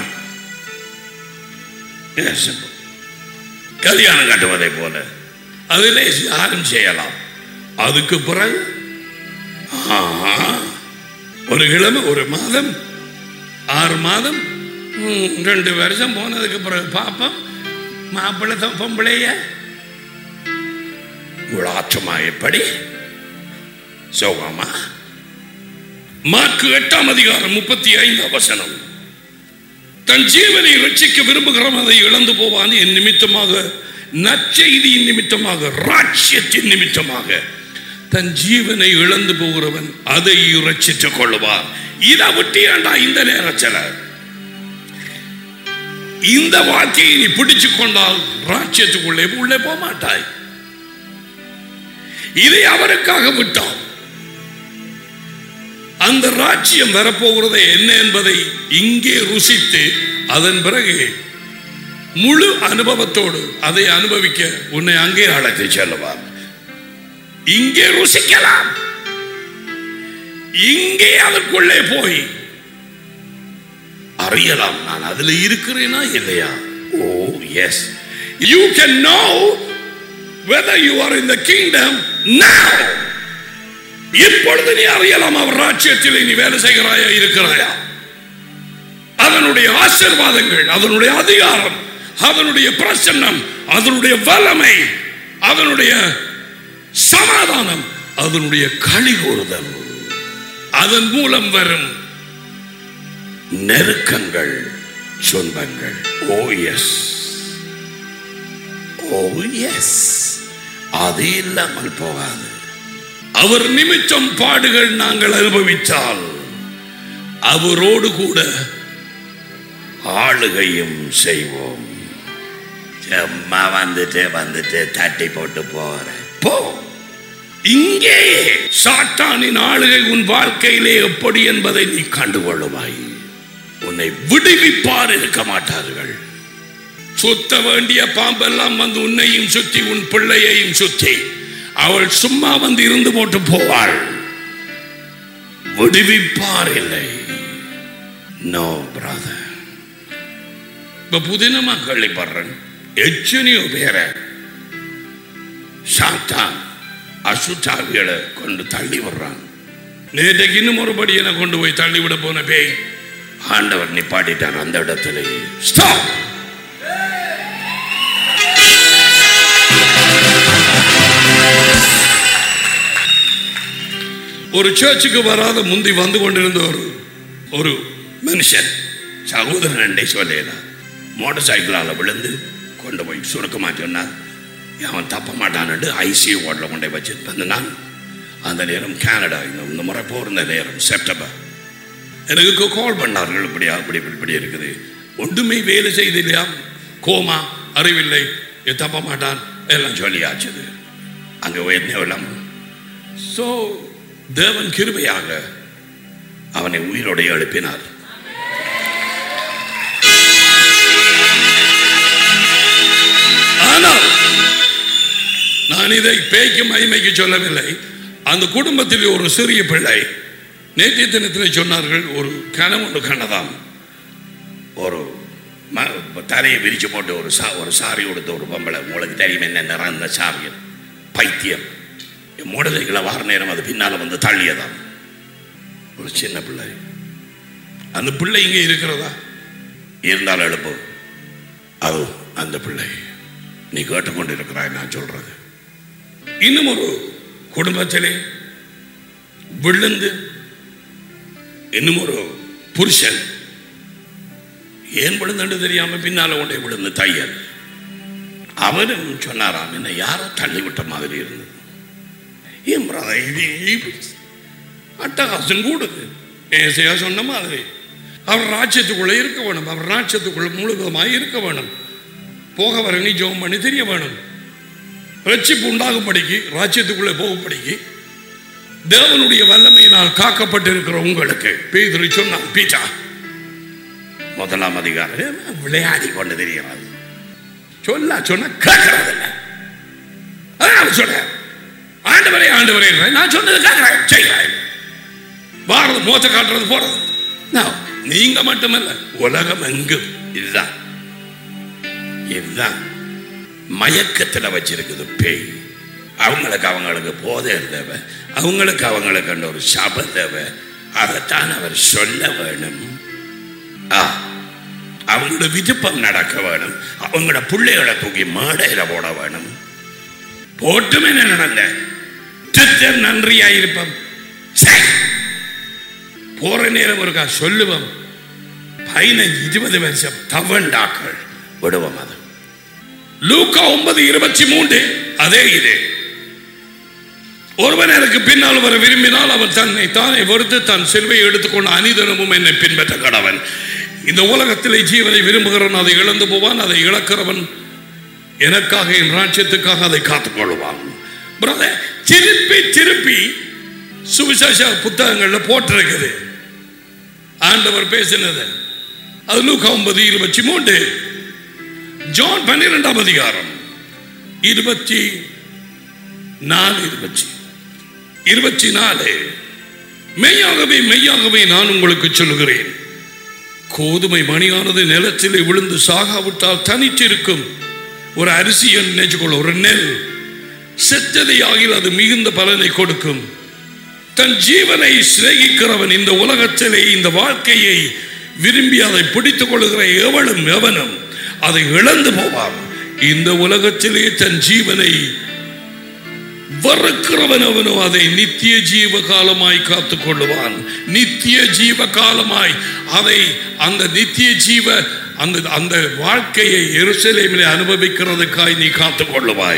Yes, simple. கல்யாணம் கட்டுவதை போல அதில் யாரும் செய்யலாம் அதுக்கு பிறகு ஆஹா. ஒரு கிழமை ஒரு மாதம் ஆறு மாதம் ம், ரெண்டு வருஷம் போனதுக்கு பிறகு பார்ப்போம் மாப்பிள்ளை தான் பொம்பளைய உளாற்றுமா எப்படி சோகமா மார்க்கு எட்டாம் அதிகாரம் முப்பத்தி ஐந்தாம் வசனம் தன் ஜீவனை ரட்சிக்க விரும்புகிறவன் அதை இழந்து போவான் என் நிமித்தமாக நற்செய்தியின் நிமித்தமாக ராட்சியத்தின் நிமித்தமாக தன் ஜீவனை இழந்து போகிறவன் அதை ரட்சித்துக் கொள்ளுவார் இதை விட்டு ஏண்டா இந்த நேரத்தில் இந்த வாழ்க்கையை நீ பிடிச்சு கொண்டால் ராட்சியத்துக்குள்ளே உள்ளே போக மாட்டாய் இதை அவருக்காக விட்டான் அந்த ராஜ்யம் வரப்போகிறது என்ன என்பதை இங்கே ருசித்து அதன் பிறகு முழு அனுபவத்தோடு அதை அனுபவிக்க உன்னை அங்கே அழைத்து செல்லுவார் இங்கே ருசிக்கலாம் இங்கே அதற்குள்ளே போய் அறியலாம் நான் அதுல இருக்கிறேனா இல்லையா oh yes you can know whether you are in the kingdom now இப்பொழுது நீ அறியலாம் அவர் ராஜ்யத்தில் நீ வேலை செய்கிறாயா இருக்கிறாயா அதனுடைய ஆசீர்வாதங்கள் அதனுடைய அதிகாரம் அதனுடைய பிரசன்னம் அதனுடைய வல்லமை அதனுடைய சமாதானம் அதனுடைய கழிகூறுதல் அதன் மூலம் வரும் நெருக்கங்கள் சொந்தங்கள் ஓ எஸ் ஓ எஸ் அது இல்லாமல் போகாது அவர் நிமித்தம் பாடுகள் நாங்கள் அனுபவித்தால் அவரோடு கூட ஆளுகையும் செய்வோம் சும்மா வந்துட்டு வந்துட்டு தட்டி போட்டு போறேன் போ இங்கே சாத்தானின் ஆளுகை உன் வாழ்க்கையிலே எப்படி என்பதை நீ கண்டுகொள்ளுவாய் உன்னை விடுவிப்பார் இருக்க மாட்டார்கள் சுத்த வேண்டிய பாம்பெல்லாம் வந்து உன்னையும் சுத்தி உன் பிள்ளையையும் சுத்தி அவள் சும்மா வந்து இருந்து போட்டு போவாள் விடுவிப்பார் இல்லை நோ பிரதர் இப்ப புதினமா கேள்விப்படுறேன் எத்தனையோ பேரை சாத்தான் அசுத்தாவிகளை கொண்டு தள்ளி விடுறான் நேற்றைக்கு இன்னும் ஒருபடி என கொண்டு போய் தள்ளி விட போன பேய் ஆண்டவர் நிப்பாட்டிட்டார் அந்த இடத்துல ஸ்டாப் ஒரு சர்ச்சுக்கு வராத முந்தி வந்து கொண்டிருந்த ஒரு ஒரு மனுஷன் சகோதரன் என்றே சொல்லலாம் மோட்டார் சைக்கிளால் விழுந்து கொண்டு போய் சுருக்கமாக சொன்னார் அவன் தப்ப மாட்டான்னு ஐசியூ வார்டில் கொண்டு போய் வச்சிருப்பேன் நான் அந்த நேரம் கனடா இந்த இந்த முறை போகிற நேரம் செப்டம்பர் எனக்கு கால் பண்ணார்கள் இப்படியா இப்படி இப்படி இப்படி இருக்குது ஒன்றுமே வேலை செய்தில்லையா கோமா அறிவில்லை இது தப்ப மாட்டான் எல்லாம் சொல்லியாச்சுது அங்கே உயர்ந்தவெல்லாம் ஸோ தேவன் கிருபையாக அவனை உயிரோடு எழுப்பினார் ஆனால் நான் இதை பேய்க்கு மகிமைக்கு சொல்லவில்லை அந்த குடும்பத்தில் ஒரு சிறிய பிள்ளை நேற்றைய தினத்தில் சொன்னார்கள் ஒரு கனவு ஒன்று கண்டதாம் ஒரு ம- தலையை விரிச்சு போட்டு ஒரு சா ஒரு சாரி கொடுத்த ஒரு பொம்பளை உங்களுக்கு தெரியும் என்ன நிறம் அந்த சாரியில் பைத்தியம் என் மூடலைகளை வார நேரம் அது பின்னால் வந்து தள்ளியதாம் ஒரு சின்ன பிள்ளை அந்த பிள்ளை இங்கே இருக்கிறதா இருந்தாலும் எழுப்பு அது அந்த பிள்ளை நீ கேட்டுக்கொண்டு இருக்கிறாய் நான் சொல்றது இன்னும் ஒரு குடும்பத்திலே விழுந்து இன்னும் ஒரு புருஷன் ஏன் விழுந்துன்னு தெரியாம பின்னால கொண்டே விழுந்து தையல் அவரும் சொன்னாராம் என்ன யாரோ தள்ளி விட்ட மாதிரி இருந்தது ஏன் brother, இது இப்படி அட்டகாசம் கூடுது ஏசையா சொன்ன மாதிரி அவர் ராஜ்யத்துக்குள்ள இருக்க வேணும் அவர் ராஜ்யத்துக்குள்ள முழுவதுமாய் இருக்க வேணும் போக வர நீ ஜெபம் பண்ணி தெரிய வேணும் ரட்சிப்பு உண்டாகும்படிக்கு ராஜ்யத்துக்குள்ளே போகும்படிக்கு தேவனுடைய வல்லமையினால் காக்கப்பட்டிருக்கிற உங்களுக்கு பேதுரு சொன்னான் பீட்டா முதலாம் அதிகாரம் விளையாடி கொண்டு தெரிகிறது சொல்ல சொன்ன கேட்கறது இல்லை அதான் சொல்ற ஆண்டவரே ஆண்டவரே நான் சொன்னது கேட்கிறேன் செய்கிறேன் வாரது மோத்த காட்டுறது போறது No, நீங்க மட்டுமல்ல உலகம் எங்கும் இதுதான் இதுதான் மயக்கத்தில் வச்சிருக்குது பேய் அவங்களுக்கு அவங்களுக்கு போதை தேவை அவங்களுக்கு அவங்களுக்கு அந்த ஒரு சப தேவை அதைத்தான் அவர் சொல்ல வேணும் ஆ அவங்களோட விருப்பம் நடக்க வேணும் அவங்களோட பிள்ளைகளை தூக்கி மேடையில போட வேணும் போட்டும் என்ன நடந்த தித்தர் நன்றியா இருப்போம் சரி. போற நேரம் இருக்கா சொல்லுவோம் பதினஞ்சு இருபது வருஷம் தவண்டாக்கள் விடுவோம் அது லூக்கா ஒன்பது இருபத்தி மூன்று அதே இது ஒருவன் எனக்கு பின்னால் வர விரும்பினால் அவன் தன்னை தானே வெறுத்து தன் செல்வை எடுத்துக்கொண்டு அனிதனமும் என்னை பின்பற்ற கடவன் இந்த உலகத்திலே ஜீவனை விரும்புகிறவன் அதை இழந்து போவான் அதை இழக்கிறவன் எனக்காக என் ராஜ்யத்துக்காக அதை காத்துக் கொள்வான் பிரதர் திருப்பி திருப்பி சுவிசேஷ புத்தகங்கள்ல போட்டிருக்குது ஆண்டவர் பேசினது அது லூக்கா ஒன்பது இருபத்தி மூன்று ஜான் பன்னிரெண்டாம் அதிகாரம் இருபத்தி நாலு இருபத்தி இருபத்தி நாலு மெய்யாகவே மெய்யாகவே நான் உங்களுக்கு சொல்லுகிறேன் கோதுமை மணியானது நிலத்திலே விழுந்து சாகாவிட்டால் தனித்திருக்கும் ஒரு அரிசி நினைச்சுக்கொள்ள ஒரு நெல் செத்ததை ஆகில் அது மிகுந்த பலனை கொடுக்கும் தன் ஜீவனை சிநேகிக்கிறவன் இந்த உலகத்திலே இந்த வாழ்க்கையை விரும்பி அதை பிடித்துக் கொள்ளுகிற எவனும் எவனும் அதை இழந்து போவான் இந்த உலகத்திலே தன் ஜீவனை வறுக்கிறவன் அவனோ அதை நித்திய ஜீவ காலமாய் காத்துக் கொள்ளுவான் நித்திய ஜீவ காலமாய் அதை அந்த நித்திய ஜீவ அந்த அந்த வாழ்க்கையை எருசலேமிலே அனுபவிக்கிறதுக்காய் நீ காத்துக் கொள்ளுவாய்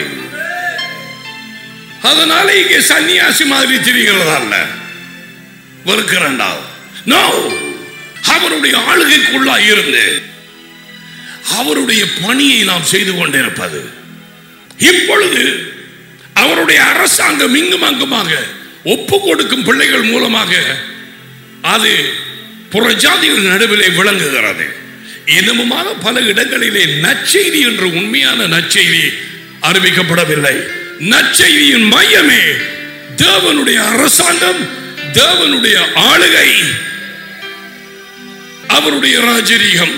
அதனால இங்கே சன்னியாசி மாதிரி திரிகிறதா அல்ல வெறுக்கிறண்டா நோ அவருடைய ஆளுகைக்குள்ளா இருந்து அவருடைய பணியை நாம் செய்து கொண்டிருப்பது இப்பொழுது அவருடைய அரசாங்கம் இங்கும் அங்குமாக ஒப்பு கொடுக்கும் பிள்ளைகள் மூலமாக அது புறஜாதிகள் நடுவிலே விளங்குகிறது இன்னமுமாக பல இடங்களிலே நற்செய்தி என்ற உண்மையான நற்செய்தி அறிவிக்கப்படவில்லை நற்செய்தியின் மையமே தேவனுடைய அரசாங்கம் தேவனுடைய ஆளுகை அவருடைய ராஜரீகம்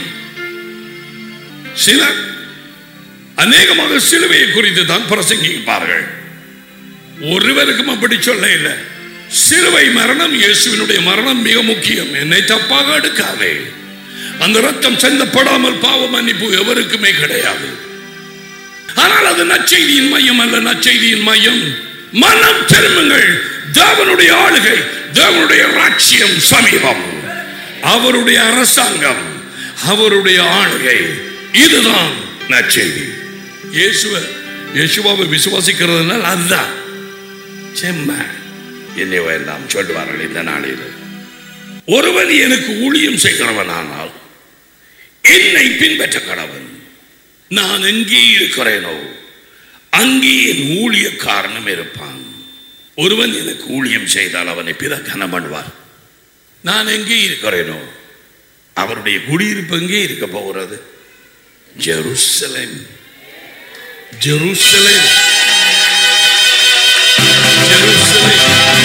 சிலர் அநேகமாக சிலுவையை குறித்து தான் பிரசங்கிப்பார்கள் ஒருவருக்கும் அப்படி சொல்ல இல்லை சிலுவை மரணம் இயேசுவினுடைய மரணம் மிக முக்கியம் என்னை தப்பாக எடுக்காதே அந்த ரத்தம் செந்தப்படாமல் பாவ மன்னிப்பு எவருக்குமே கிடையாது ஆனால் அது நற்செய்தியின் மையம் அல்ல நற்செய்தியின் மையம் மனம் திரும்புங்கள் தேவனுடைய ஆளுகை தேவனுடைய ராட்சியம் சமீபம் அவருடைய அரசாங்கம் அவருடைய ஆளுகை இதுதான் நற்செய்தி இயேசுவ இயேசுவாவை விசுவாசிக்கிறதுனால் அதுதான் செம்ம என்னையோ எல்லாம் சொல்லுவார்கள் இந்த நாளில் ஒருவன் எனக்கு ஊழியம் செய்கிறவனானால் என்னை பின்பற்ற கடவன் நான் எங்கே இருக்கிறேனோ அங்கே என் ஊழியக்காரனும் இருப்பான் ஒருவன் எனக்கு ஊழியம் செய்தால் அவனை பிற கனம் பண்ணுவார் நான் எங்கே இருக்கிறேனோ அவருடைய குடியிருப்பு எங்கே இருக்க போகிறது ஜெருசலேம் ஜெருசலேம் ஜெருசலேம்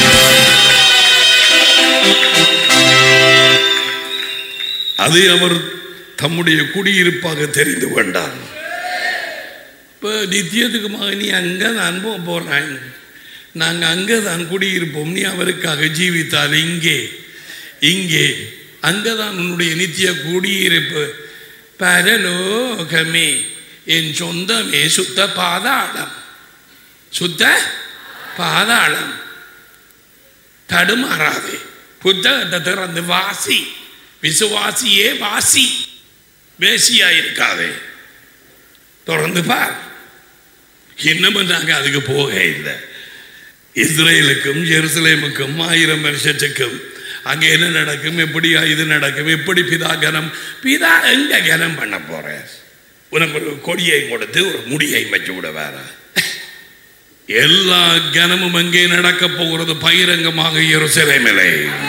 அதை அவர் தம்முடைய குடியிருப்பாக தெரிந்து கொண்டார் இப்போ நித்தியத்துக்குமாக நீ அங்கே தான் போக போகிறாய் நாங்கள் அங்கே தான் குடியிருப்போம் நீ அவருக்காக ஜீவித்தால் இங்கே இங்கே அங்கே தான் உன்னுடைய நித்திய குடியிருப்பு பரலோகமே என் சொந்தமே சுத்த பாதாளம் சுத்த பாதாளம் தடுமாறாதே புத்தகத்தை திறந்து வாசி விசுவாசியே வாசி வேசியா இருக்காதே தொடர்ந்து பார் இன்னமும் நாங்கள் அதுக்கு போக இல்லை இஸ்ரேலுக்கும் ஜெருசலேமுக்கும் ஆயிரம் வருஷத்துக்கும் அங்கே என்ன நடக்கும் எப்படி இது நடக்கும் எப்படி பிதா கனம் பிதா எங்க கனம் பண்ண போற உனக்கு ஒரு கொடியையும் கொடுத்து ஒரு முடியையும் வச்சு விட வேற எல்லா கனமும் அங்கே நடக்க போகிறது பகிரங்கமாக எருசலேமிலே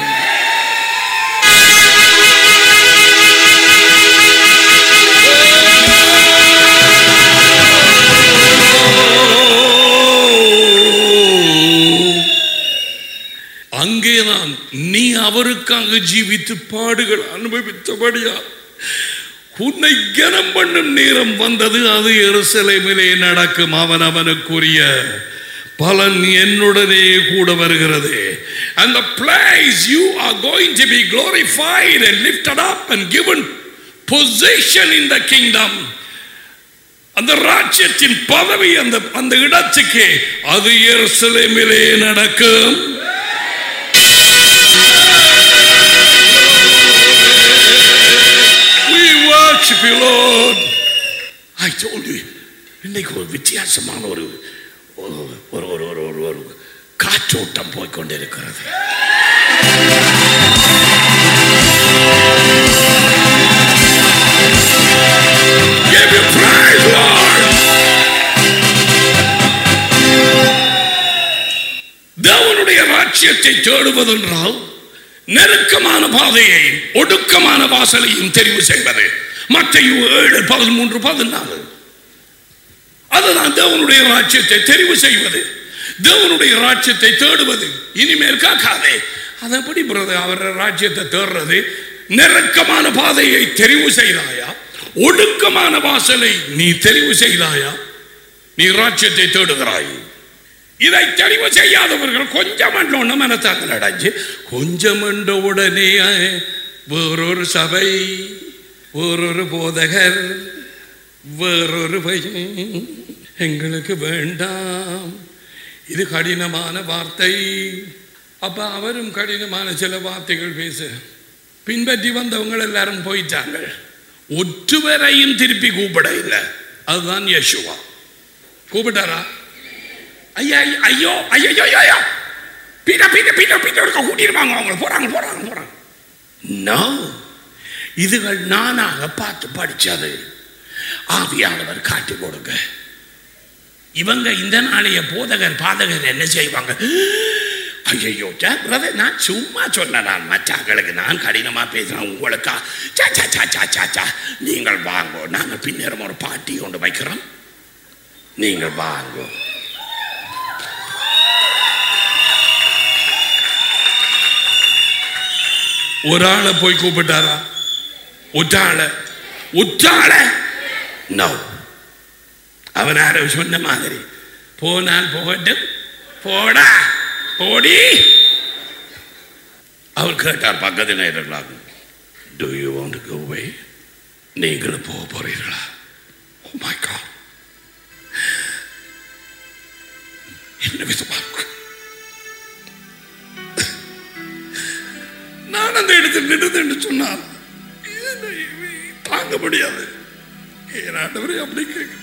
அங்கேதான் நீ அவருக்காக ஜீவித்து பாடுகள் அனுபவித்தபடியா உன்னை கனம் பண்ணும் நேரம் வந்தது அது எருசலேமிலே நடக்கும் அவன் அவனுக்குரிய பலன் என்னுடனே கூட வருகிறது and the place you are going to be glorified and lifted up and given position in the kingdom அந்த ராஜ்யத்தின் பதவி அந்த அந்த இடத்துக்கு அது எருசலேமிலே நடக்கும் We worship you, Lord. I told you, இன்னைக்கு ஒரு வித்தியாசமான ஒரு ஒரு ஒரு ஒரு ஒரு ஒரு ஒரு காற்றோட்டம் போய்கொண்டிருக்கிறது Give you praise, Lord. தேவனுடைய ராஜ்யத்தை தேடுவதென்றால் நெருக்கமான பாதையை ஒடுக்கமான வாசலையும் தெரிவு செய்வது மத்தையும் ஏழு பதிமூன்று பதினாலு அதுதான் தேவனுடைய ராஜ்யத்தை தெரிவு செய்வது தேவனுடைய ராஜ்யத்தை தேடுவது இனிமேல் காக்காதே அது எப்படி பிரதர் அவர் ராஜ்யத்தை தேடுறது நெருக்கமான பாதையை தெரிவு செய்தாயா ஒடுக்கமான வாசலை நீ தெரிவு செய்தாயா நீ ராஜ்யத்தை தேடுகிறாய் இதை தெரிவு செய்யாதவர்கள் கொஞ்சம் ஒன்று மனத்தாங்கள் அடைஞ்சு கொஞ்சம் என்ற உடனே வேறொரு சபை வேறொரு போதகர் வேறொரு பையன் எங்களுக்கு வேண்டாம் இது கடினமான வார்த்தை அப்ப அவரும் கடினமான சில வார்த்தைகள் பேச பின்பற்றி வந்தவங்க எல்லாரும் போயிட்டாங்க ஒற்றுவரையும் திருப்பி கூப்பிட இல்லை அதுதான் யேசுவா கூப்பிட்டாரா ஐயா ஐயா, ஐயோ ஐயோ ஐயோ ஐயோ பின்ன பின்ன பின்ன பின்ன இருக்க கூட்டிடுவாங்க அவங்க போறாங்க போறாங்க போறாங்க நோ இதுகள் நானாக பார்த்து படிச்சது ஆவியானவர் காட்டி கொடுங்க இவங்க இந்த நாளைய போதகர் பாதகர் என்ன செய்வாங்க ஐயோ பிரதர் நான் சும்மா சொன்னேன் நான் மச்சாக்களுக்கு நான் கடினமா பேசுறேன் உங்களுக்கா சா சா சா சா சா சா நீங்கள் வாங்கோ நாங்கள் பின்னரும் ஒரு பாட்டி கொண்டு வைக்கிறோம் நீங்கள் வாங்கோ ஒரு ஆளை போய் கூப்பிட்டாரா ஒற்றாள ஒற்றாள நோ அவன் யாரோ சொன்ன மாதிரி போனால் போகட்டும் போடா போடி அவர் கேட்டார் பக்கத்து நேரங்களாக do you want go way நீங்களும் போக போறீர்களா ஓ மை காட் என்ன விதமா இருக்கு நான் அந்த இடத்தில் நின்றது என்று சொன்னால் என்னை தாங்க முடியாது என் ஆண்டவரே அப்படி கேட்க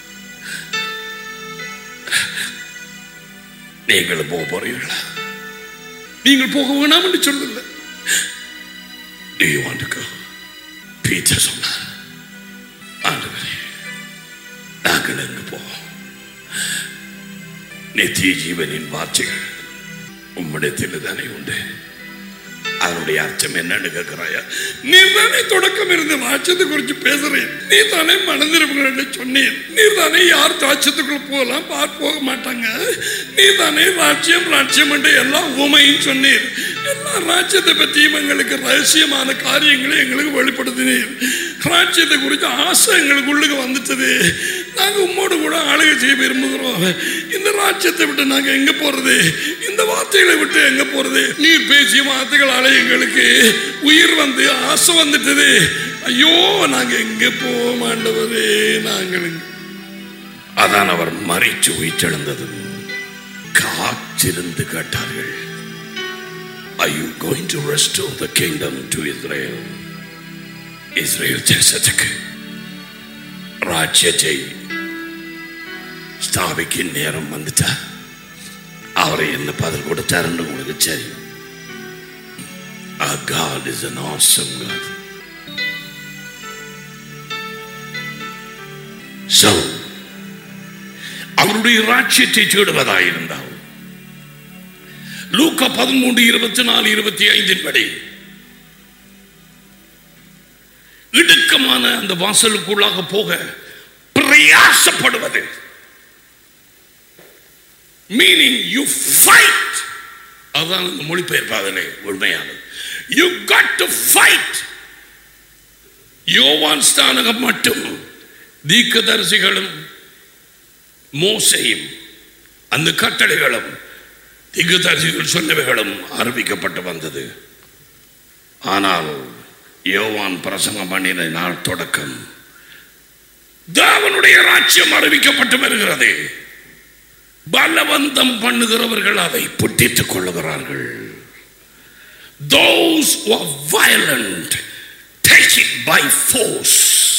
நீங்கள் போக போறீர்களா நீங்கள் போக வேணாம் என்று சொல்லல Do you want to go? Peter சொன்னார் ஆண்டவரே நாங்கள் எங்கு போவோம் நித்திய ஜீவனின் வார்த்தைகள் உம்மிடத்தில் தானே உண்டு அதனுடைய அர்த்தம் என்னன்னு கேட்கிறாயா நீ தானே தொடக்கம் இருந்த ராட்சத்தை குறித்து பேசுறேன் நீ தானே மணந்திருப்பீங்க சொன்னேன் நீ தானே யார் ராட்சத்துக்குள்ள போகலாம் பார்த்து போக மாட்டாங்க நீ தானே ராட்சியம் ராட்சியம் என்று எல்லாம் உமையும் சொன்னீர் எல்லா ராஜ்யத்தை பற்றியும் எங்களுக்கு ரகசியமான காரியங்களை எங்களுக்கு வெளிப்படுத்தினீர் ராஜ்யத்தை குறித்து ஆசை எங்களுக்கு உள்ளுக்கு வந்துட்டது நாங்க உம்மோடு கூட ஆளுகை செய்ய விரும்புகிறோம் இந்த ராஜ்யத்தை விட்டு நாங்க எங்க போறது இந்த வார்த்தைகளை விட்டு எங்க போறது நீர் பேசிய வார்த்தைகளால எங்களுக்கு உயிர் வந்து ஆசை வந்துட்டது ஐயோ நாங்க எங்க போக மாண்டவரே நாங்கள் எங்க- அதான் அவர் மறைச்சு உயிர்த்தெழுந்தது காத்திருந்து கேட்டார்கள் Are you going to restore the kingdom to Israel? Israel தேசத்துக்கு ராஜ்யத்தை ஸ்தாபிக்க நேரம் வந்துட்டா அவரை என்ன பதில் கொடுத்தாருன்னு உங்களுக்கு தெரியும் Our God is an awesome God. So, அவருடைய ராஜ்யத்தை தேடுவதாயிருந்தால் லூக்கா பதிமூன்று இருபத்தி நாலு இருபத்தி ஐந்தின் படி இடுக்கமான அந்த வாசலுக்குள்ளாக போக பிரயாசப்படுவது மீனிங் யூ ஃபைட் அதுதான் இந்த மொழிபெயர்ப்பாதலே உண்மையானது யூ கட் டு ஃபைட் யோவான் ஸ்தானகம் மட்டும் தீர்க்கதரிசிகளும் மோசையும் அந்த கட்டளைகளும் திகுதரிசிகள் சொன்னவைகளும் அறிவிக்கப்பட்டு வந்தது ஆனால் யோவான் பிரசங்கம் பண்ணின நாள் தொடக்கம் தேவனுடைய ராஜ்யம் அறிவிக்கப்பட்டு வருகிறது பலவந்தம் பண்ணுகிறவர்கள் அதை புட்டித்துக் கொள்ளுகிறார்கள் those who are violent take it by force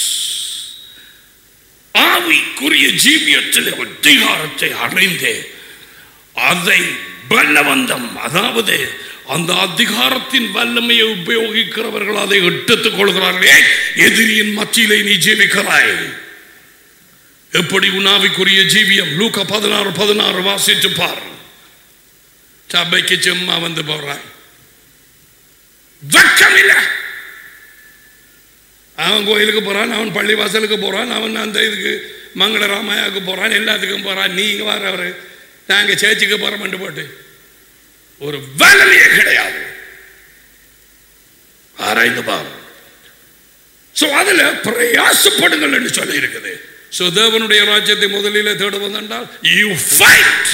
ஆவிக்குரிய ஜீவியத்தில் அதிகாரத்தை அடைந்து அதை பலவந்தம் அதாவது அந்த அதிகாரத்தின் வல்லமையை உபயோகிக்கிறவர்கள் அதை எடுத்துக் கொள்கிறார்களே எதிரியின் மத்தியிலே நீ ஜீவிக்கிறாய் எப்படி உணாவிக்குரிய ஜீவியம் லூக்க பதினாறு பதினாறு வாசித்து பார் சபைக்கு சும்மா வந்து போறான் வெக்கம் இல்லை அவன் கோயிலுக்கு போறான் அவன் பள்ளி வாசலுக்கு போறான் அவன் அந்த இதுக்கு மங்கள ராமாயாவுக்கு போறான் எல்லாத்துக்கும் போறான் நீங்க வரவர் நாங்க சேர்ச்சுக்கு போறோம்னு போட்டு ஒரு வேலையே கிடையாது ஆராய்ந்து பாரு சோ அதுல பிரயாசப்படுங்கள் என்று சொல்லி இருக்குது சோ தேவனுடைய ராஜ்யத்தை முதலில் தேடுவது என்றால் யூ ஃபைட்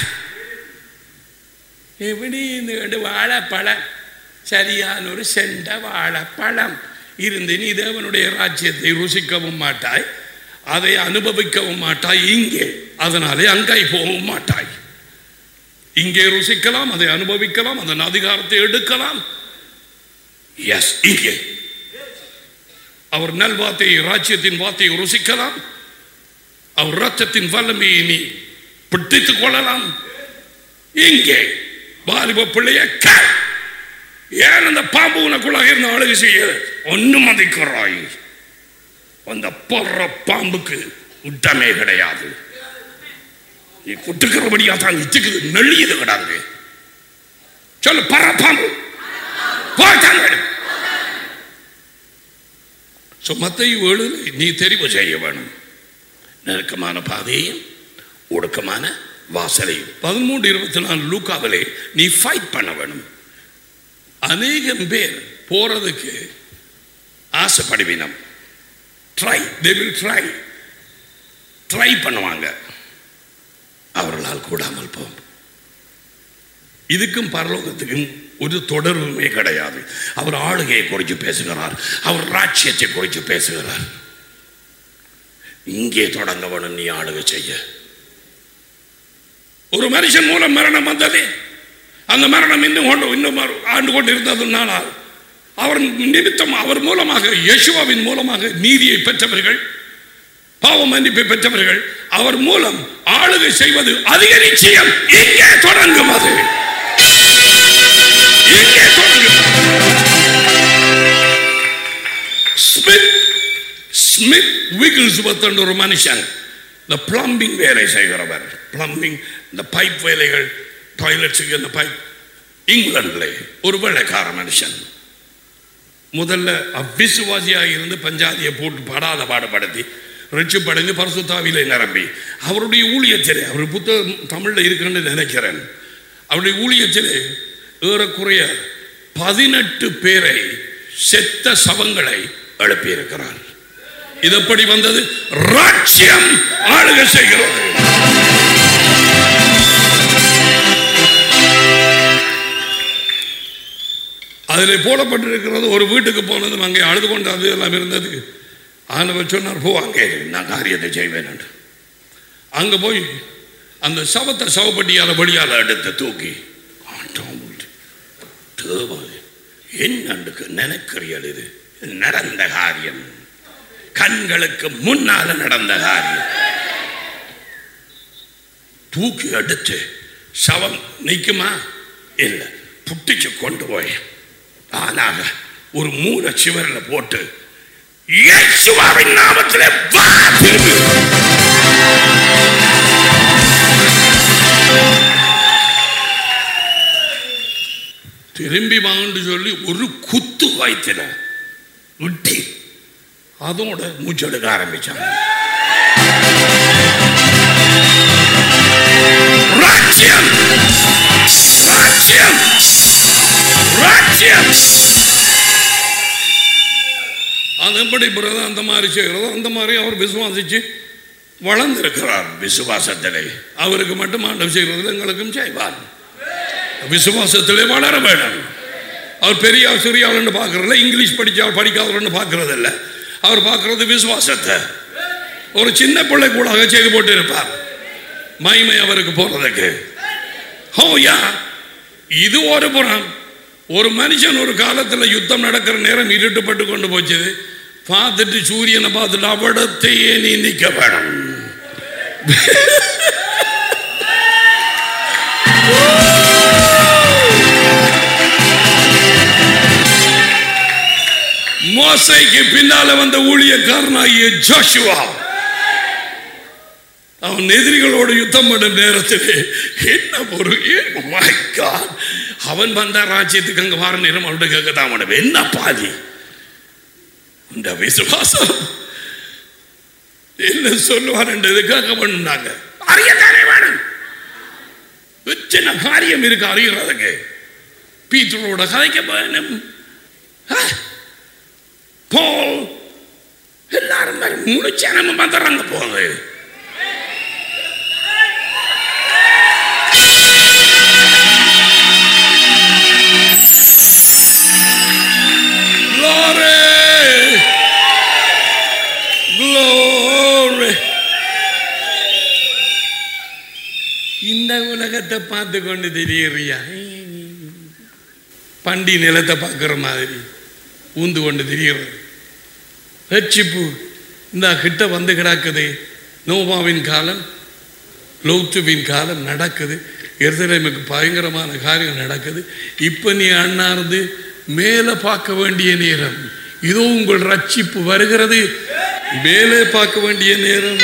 எப்படி இந்த வாழைப்பழம் சரியான ஒரு செண்ட வாழைப்பழம் இருந்து நீ தேவனுடைய ராஜ்யத்தை ருசிக்கவும் மாட்டாய் அதை அனுபவிக்கவும் மாட்டாய் இங்கே அதனாலே அங்காய் போகவும் மாட்டாய் இங்கே ருசிக்கலாம் அதை அனுபவிக்கலாம் அதன் அதிகாரத்தை எடுக்கலாம் எஸ் இங்கே அவர் நல்வார்த்தையை ராஜ்யத்தின் வார்த்தையை ருசிக்கலாம் அவர் ரத்தத்தின் வல்லமையை நீ பிடித்துக் கொள்ளலாம் இங்கே வாலிப பிள்ளைய கேள். ஏன் அந்த பாம்பு உனக்குள்ளாக இருந்த அழகு செய்ய ஒன்னும் மதிக்கிறாய் அந்த போடுற பாம்புக்கு உட்டமே கிடையாது நீ குட்டுக்கிறபடியா தான் இச்சுக்குது நெள்ளியது கிடையாது சொல்லு பற பாம்பு போய்தான் வேணும் ஸோ மத்தையும் ஏழு நீ தெரிவு செய்ய வேணும் நெருக்கமான பாதையையும் ஒடுக்கமான வாசலையும் பதிமூன்று இருபத்தி நாலு லூக்காவிலே நீ ஃபைட் பண்ண வேணும் அநேகம் பேர் போறதுக்கு ஆசைப்படுவினம் try they will try try பண்ணுவாங்க அவர்களால் கூடாமல் போகும் இதுக்கும் பரலோகத்துக்கும் ஒரு தொடர்புமே கிடையாது அவர் ஆளுகையை குறித்து பேசுகிறார் அவர் ராட்சியத்தை குறித்து பேசுகிறார் இங்கே தொடங்க வேணும் நீ ஆளுகை செய்ய ஒரு மனுஷன் மூலம் மரணம் வந்தது அந்த மரணம் இன்னும் கொண்டு இன்னும் ஒரு ஆண்டு கொண்டு இருந்ததுனால் அவர் நிமித்தம் அவர் மூலமாக யேசுவாவின் மூலமாக நீதியை பெற்றவர்கள் பாவ மன்னிப்பை பெற்றவர்கள் அவர் மூலம் ஆளுகை செய்வது அதிக நிச்சயம் இங்கே தொடங்கும் அது இங்கே தொடங்கும் ஸ்மித் ஸ்மித் விகில்ஸ்வத் என்ற ஒரு மனுஷன் இந்த பிளம்பிங் வேலை செய்கிறவர் பிளம்பிங் இந்த பைப் வேலைகள் டாய்லெட்ஸுக்கு இந்த பைப் இங்கிலாந்தில் ஒரு வெள்ளைக்கார மனுஷன் முதல்ல அவ்விசுவாசியாக இருந்து பஞ்சாதியை போட்டு படாத பாடுபடுத்தி ரட்சிப்படைந்து பரிசுத்தாவிலே நிரம்பி அவருடைய ஊழியத்திலே அவர் புத்தகம் தமிழில் இருக்குன்னு நினைக்கிறேன் அவருடைய ஊழியத்திலே ஏறக்குறைய பதினெட்டு பேரை செத்த சவங்களை எழுப்பியிருக்கிறார் இது எப்படி வந்தது ராட்சியம் ஆளுகை செய்கிறது அதில் போடப்பட்டிருக்கிறது ஒரு வீட்டுக்கு போனதும் அங்கே அழுது கொண்டு அது எல்லாம் இருந்தது ஆனவர் சொன்னார் போ அங்கே இரு, நான் காரியத்தை செய்வேன் என்று அங்கே போய் அந்த சவத்தை சவப்பட்டியால் வழியால் எடுத்து தூக்கி ஆண்டவன் தேவன் என்னண்டுக்கு நினைக்கிறீர்கள் இது நடந்த காரியம் கண்களுக்கு முன்னால நடந்த காரியம் தூக்கி எடுத்து சவம் நிற்குமா இல்லை புட்டிச்சு கொண்டு போய் ஆனாக ஒரு மூல சிவரில் போட்டு இயேசுவாவின் நாமத்திலே வா திரும்பி திரும்பி வாங்கன்னு சொல்லி ஒரு குத்து வாய்த்தின விட்டி அதோட மூச்செடுக்க ஆரம்பிச்சாங்க ராஜ்யம் ராஜ்யம் ராஜ்யம் அதன்படி பிரதம் அந்த மாதிரி செய்கிறதோ அந்த மாதிரி அவர் விசுவாசிச்சு வளர்ந்திருக்கிறார் விசுவாசத்திலே அவருக்கு மட்டும் ஆண்டவர் செய்கிறது எங்களுக்கும் செய்வார் விசுவாசத்திலே வளர வேணும் அவர் பெரிய சிறியாளன்னு பார்க்கறதில்ல இங்கிலீஷ் படிச்சா படிக்காதவர்னு பார்க்கறது இல்ல அவர் பார்க்கறது விசுவாசத்தை ஒரு சின்ன பிள்ளை கூட செய்து போட்டு இருப்பார் மகிமை அவருக்கு போறதுக்கு ஹோ யா இது ஒரு புறம் ஒரு மனுஷன் ஒரு காலத்துல யுத்தம் நடக்கிற நேரம் இருட்டுப்பட்டு கொண்டு போச்சுது பார்த்துட்டு சூரியனை பார்த்துட்டு அவிடத்தையே நீ நிக்க வேணும் மோசைக்கு பின்னால வந்த ஊழியக்காரனாகிய ஜோஷுவா அவன் எதிரிகளோடு யுத்தம் பண்ணும் நேரத்தில் என்ன ஒரு ஏ- my God. அவன் வந்தா ராஜ்யத்துக்கு அங்க வார நேரம் அவனுடைய கேட்கதான் அவன் என்ன பாதி இந்த விசுவாசம் என்ன சொல்லுவார் என்றதுக்காக பண்ணாங்க அறியத்தானே வேணும் சின்ன காரியம் இருக்கு அறிகிறதுக்கு பீத்தரோட கதைக்க வேணும் ஆ? Paul முழு ஜனமும் வந்துடுறாங்க போகுது Glory! Glory! இந்த உலகத்தை பார்த்து கொண்டு தெரியறியா பண்டி நிலத்தை பார்க்குற மாதிரி ஊந்து கொண்டு தெரிகிறது ரட்சிப்பு இந்த கிட்ட வந்து கிடக்குது நோபாவின் காலம் லௌத்துவின் காலம் நடக்குது எருசலேமுக்கு பயங்கரமான காரியம் நடக்குது இப்போ நீ அண்ணார்ந்து மேலே பார்க்க வேண்டிய நேரம் இதோ உங்கள் ரட்சிப்பு வருகிறது மேலே பார்க்க வேண்டிய நேரம்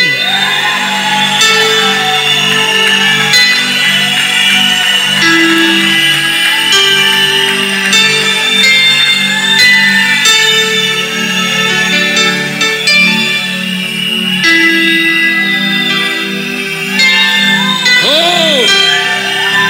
Oh!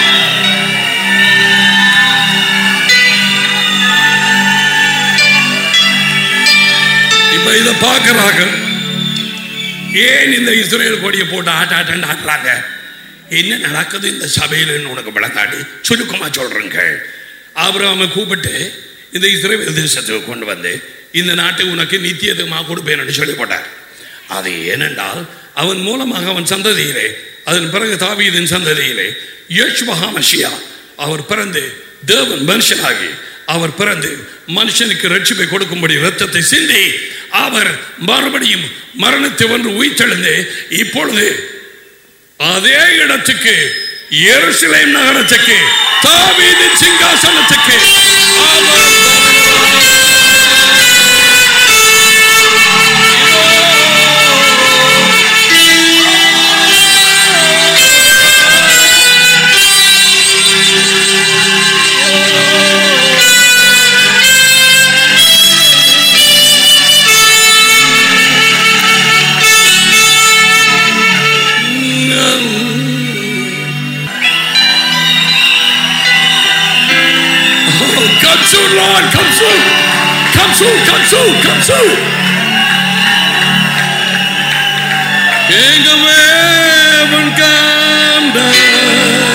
இப்ப இதை பார்க்கறாங்க ஏன் இந்த இஸ்ரேல் கொடியை போட்டு ஆட்ட ஆட்டன்னு ஆட்டுறாங்க என்ன நடக்குது இந்த சபையில் உனக்கு விளங்காடு சுருக்கமா சொல்றேங்க ஆபிரகாமை கூப்பிட்டு இந்த இஸ்ரேல் தேசத்துக்கு கொண்டு வந்து இந்த நாட்டை உனக்கு நித்தியத்துமா கொடுப்பேன் சொல்லி போட்டார் அது ஏனென்றால் அவன் மூலமாக அவன் சந்ததியிலே அதன் பிறகு தாவீதின் சந்ததியிலே யேசுவஹாமஷியா அவர் பிறந்து தேவன் மனுஷனாகி அவர் பிறந்து மனுஷனுக்கு ரட்சிப்பை கொடுக்கும்படி ரத்தத்தை சிந்தி அவர் மறுபடியும் மரணத்தை ஒன்று உயிர்த்தெழுந்து இப்பொழுது அதே இடத்துக்கு எருசலேம் நகரத்துக்கு தாவீதின் சிங்காசனத்துக்கு அவர் Come soon, Lord, come soon. Come soon, come soon, come soon. King of heaven, come down.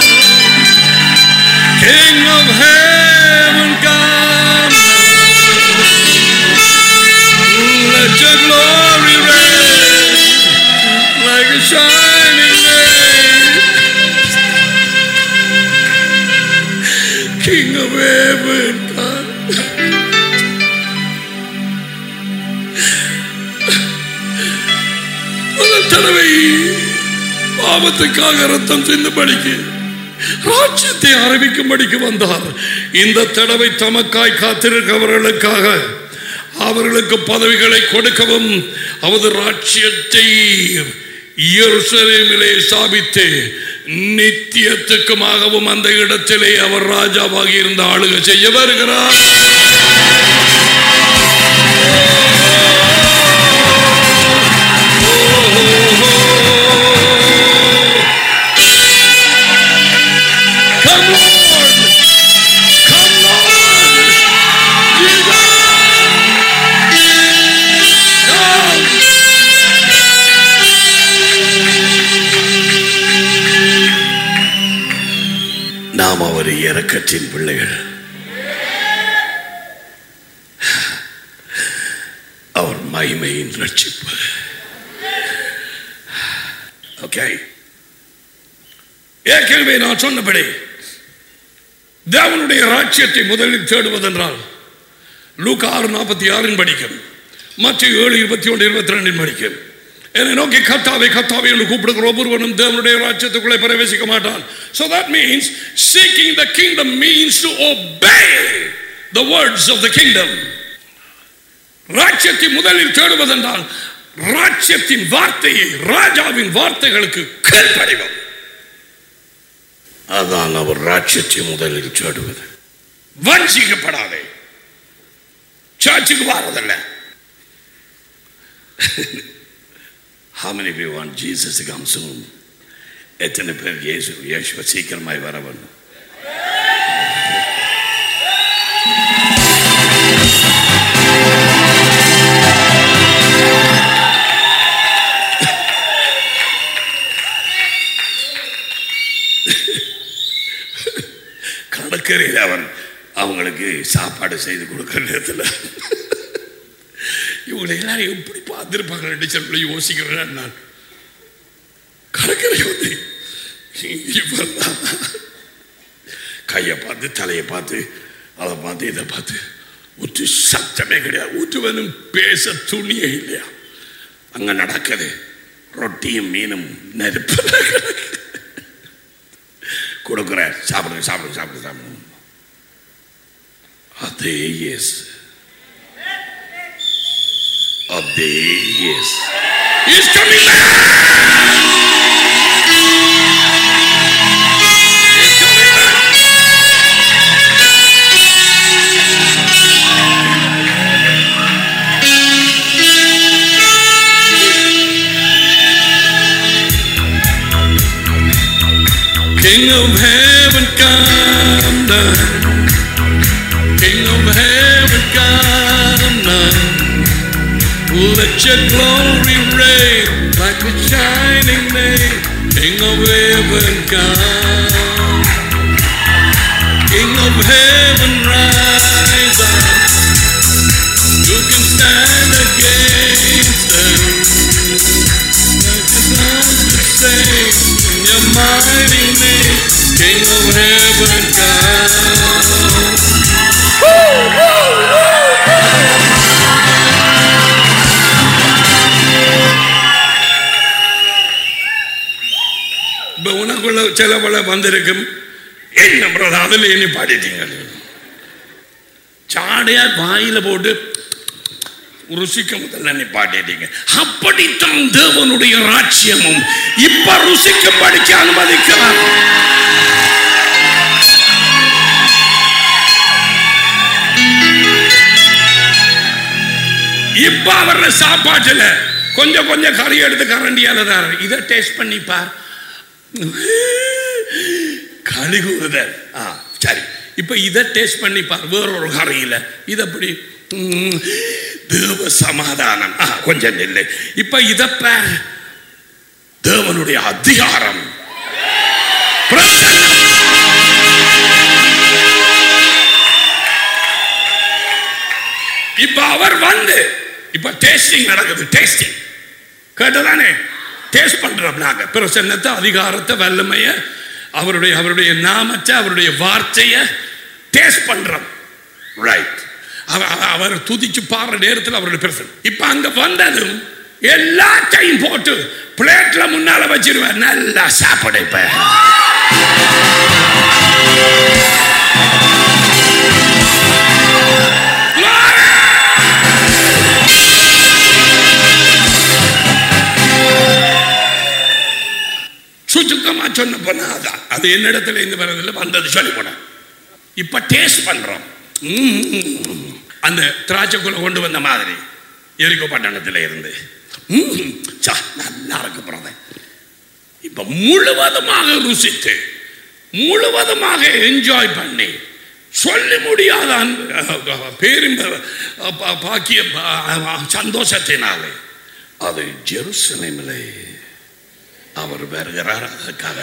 King of heaven, come down. Let your glory reign like a shining day. King of heaven, come. முதல் தடவை பாவத்துக்காக ரத்தம் சிந்துபடிக்கு ராஜ்யத்தை அறிவிக்கும்படிக்கு வந்தார் இந்த தடவை தமக்காய் காத்திருக்கவர்களுக்காக அவர்களுக்கு பதவிகளை கொடுக்கவும் அவரது ராஜ்யத்தை எருசலேமிலே ஸ்தாபித்து நித்தியத்துக்குமாகவும் அந்த இடத்திலே அவர் ராஜாவாகி இருந்த ஆளுகை செய்ய வருகிறார் Come Lord! Come Lord! Jesus! Come! நாம் அவர் இறக்கத்தின் பிள்ளைகள் அவர் மகிமையின் ரட்சிப்பு ஓகே ஏற்கனவே நான் சொன்னபடி தேவனுடைய ராஜ்யத்தை முதலில் தேடுவதென்றால் லூக்கா ஆறு நாற்பத்தி ஆறின் படிக்கும் மற்ற ஏழு இருபத்தி ஒன்று இருபத்தி ரெண்டின் படிக்கும் என்னை நோக்கி கத்தாவை கத்தாவை என்று கூப்பிடுகிற ஒவ்வொருவனும் தேவனுடைய ராஜ்யத்துக்குள்ளே பிரவேசிக்க மாட்டான் so that means seeking the kingdom means to obey the words of the kingdom ராஜ்யத்தை முதலில் தேடுவதென்றால் ராஜ்யத்தின் வார்த்தையை ராஜாவின் வார்த்தைகளுக்கு கீழ்ப்படிவோம் அதான் அவர் ராஜ்யத்தை முதலில் தேடுவது வஞ்சிக்கப்படாதே சர்ச்சுக்கு வாரதில்ல How many of you want Jesus to come soon? எத்தனை பேர் இயேசு இயேசுவை சீக்கிரமாய் வர வேண்டும் ஏற்பாடு செய்து கொடுக்குற நேரத்தில் இவங்களை எல்லாரும் எப்படி பார்த்துருப்பாங்க சொல்லி யோசிக்கிறேன் நான் கடற்கரை வந்து இவர்தான் கையை பார்த்து தலையை பார்த்து அதை பார்த்து இதை பார்த்து ஊற்று சத்தமே கிடையாது ஊற்றுவனும் பேச துணியே இல்லையா அங்க நடக்குது ரொட்டியும் மீனும் நெருப்பு கொடுக்குற சாப்பிடுங்க சாப்பிடுங்க சாப்பிடுங்க சாப்பிடுங்க அதே இயேசு அதே இயேசு He's coming back! He's coming back! King of heaven, come down. King of heaven, come down. Let your glory reign like a shining day. King of heaven, come. King of heaven, rise up. Who can stand against them? Like the sun to say, in your mighty name, King of heaven, come. இப்ப உனக்குள்ள சில பல வந்திருக்கும் என்ன பிரதா அதில் என்ன பாடிட்டீங்க சாடையா வாயில போட்டு ருசிக்க முதல்ல நீ பாடிட்டீங்க அப்படித்தான் தேவனுடைய ராட்சியமும் இப்ப ருசிக்கும்படிக்கு அனுமதிக்கிறார் இப்ப அவர சாப்பாட்டுல கொஞ்சம் கொஞ்சம் கறி எடுத்து கரண்டியால தான் இதை டேஸ்ட் பண்ணி பார் கழுகுதல் ஆ சரி இப்ப இதை டேஸ்ட் பண்ணி பார் வேறொரு கரையில் இது அப்படி ம், தேவ சமாதானம் ஆ கொஞ்சம் இல்லை இப்ப இதை பார் தேவனுடைய அதிகாரம் பிரசன்னம். இப்ப அவர் வந்து இப்ப டேஸ்டிங் நடக்குது டேஸ்டிங் கேட்டதானே டேஸ்ட் பண்றோம் நாங்க பிரசன்னத்தை அதிகாரத்தை வல்லமைய அவருடைய அவருடைய நாமத்தை அவருடைய வார்த்தையை டேஸ்ட் பண்றோம் ரைட் அவர் துதிச்சு பாடுற நேரத்தில் அவருடைய பிரசன் இப்ப அங்க வந்ததும் எல்லாத்தையும் போட்டு பிளேட்ல முன்னால வச்சிருவார் நல்லா சாப்பிட இப்ப Glory! சுச்சுக்கமா சொன்ன போனா அதான் அது என்னிடத்துல இருந்து வரதில்லை வந்தது சொல்லி போனேன் இப்ப டேஸ்ட் பண்றோம் ம்ம். அந்த திராட்சைக்குள்ள கொண்டு வந்த மாதிரி எரிக்கோ பட்டணத்துல இருந்து ம்ம். சா, நல்லா இருக்கு பிரதர் இப்ப முழுவதுமாக ருசித்து முழுவதுமாக என்ஜாய் பண்ணி சொல்லி முடியாத அன்பு, அஹ், பேரின்ப அஹ், பா- பாக்கிய அஹ், சந்தோஷத்தினாலே அது ஜெருசலேமிலே அவர் வருகிறார் அதற்காக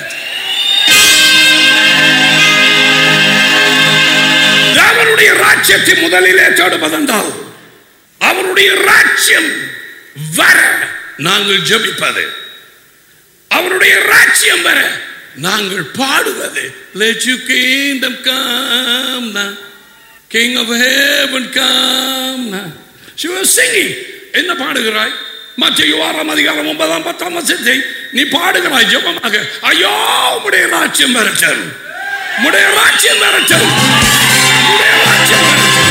அவருடைய ராஜ்யத்தை முதலிலே தேடுவதென்றால் அவருடைய ராஜ்யம் வர நாங்கள் ஜெபிப்பது அவருடைய ராஜ்யம் வர நாங்கள் பாடுவது let your kingdom come now king of heaven come now she was singing என்ன பாடுகிறாய் மத்திய ஆறாம் அதிகாரம் ஒன்பதாம் பத்தாம் வசத்தை நீ பாடுகிறாய் ஜெபமாக ஐயோ உடைய ராஜ்யம் வரட்டும் உடைய ராஜ்யம் வரட்டும் உடைய ராஜ்யம் வரட்டும்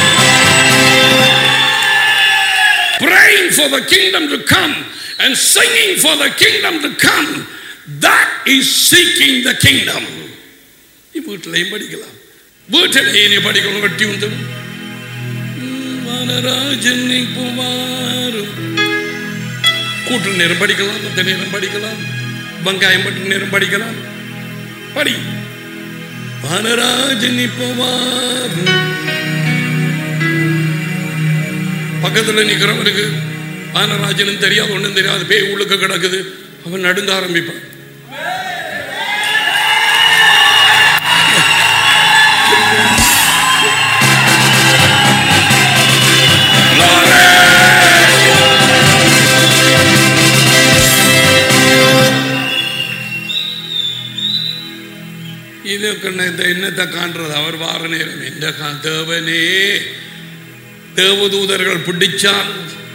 praying for the kingdom to come and singing for the kingdom to come that is seeking the kingdom நீ வீட்டிலையும் படிக்கலாம் வீட்டிலேயே நீ படிக்கணும் வெட்டி உண்டு வனராஜன் இப்போ வாரும் கூட்டு நேரம் படிக்கலாம் மற்ற நேரம் படிக்கலாம் வெங்காயம் பட்டு நேரம் படிக்கலாம் படி வனராஜன் இப்போ வாரும் பக்கத்தில் நிற்கிறவனுக்கு வானராஜனும் தெரியாது ஒன்றும் தெரியாது பேய் உள்ளுக்க கிடக்குது அவன் நடுங்க ஆரம்பிப்பான் இருட்ட காண்றது அவர் வார நேரம் எந்த கா- தேவனே தேவதூதர்கள் பிடிச்சால்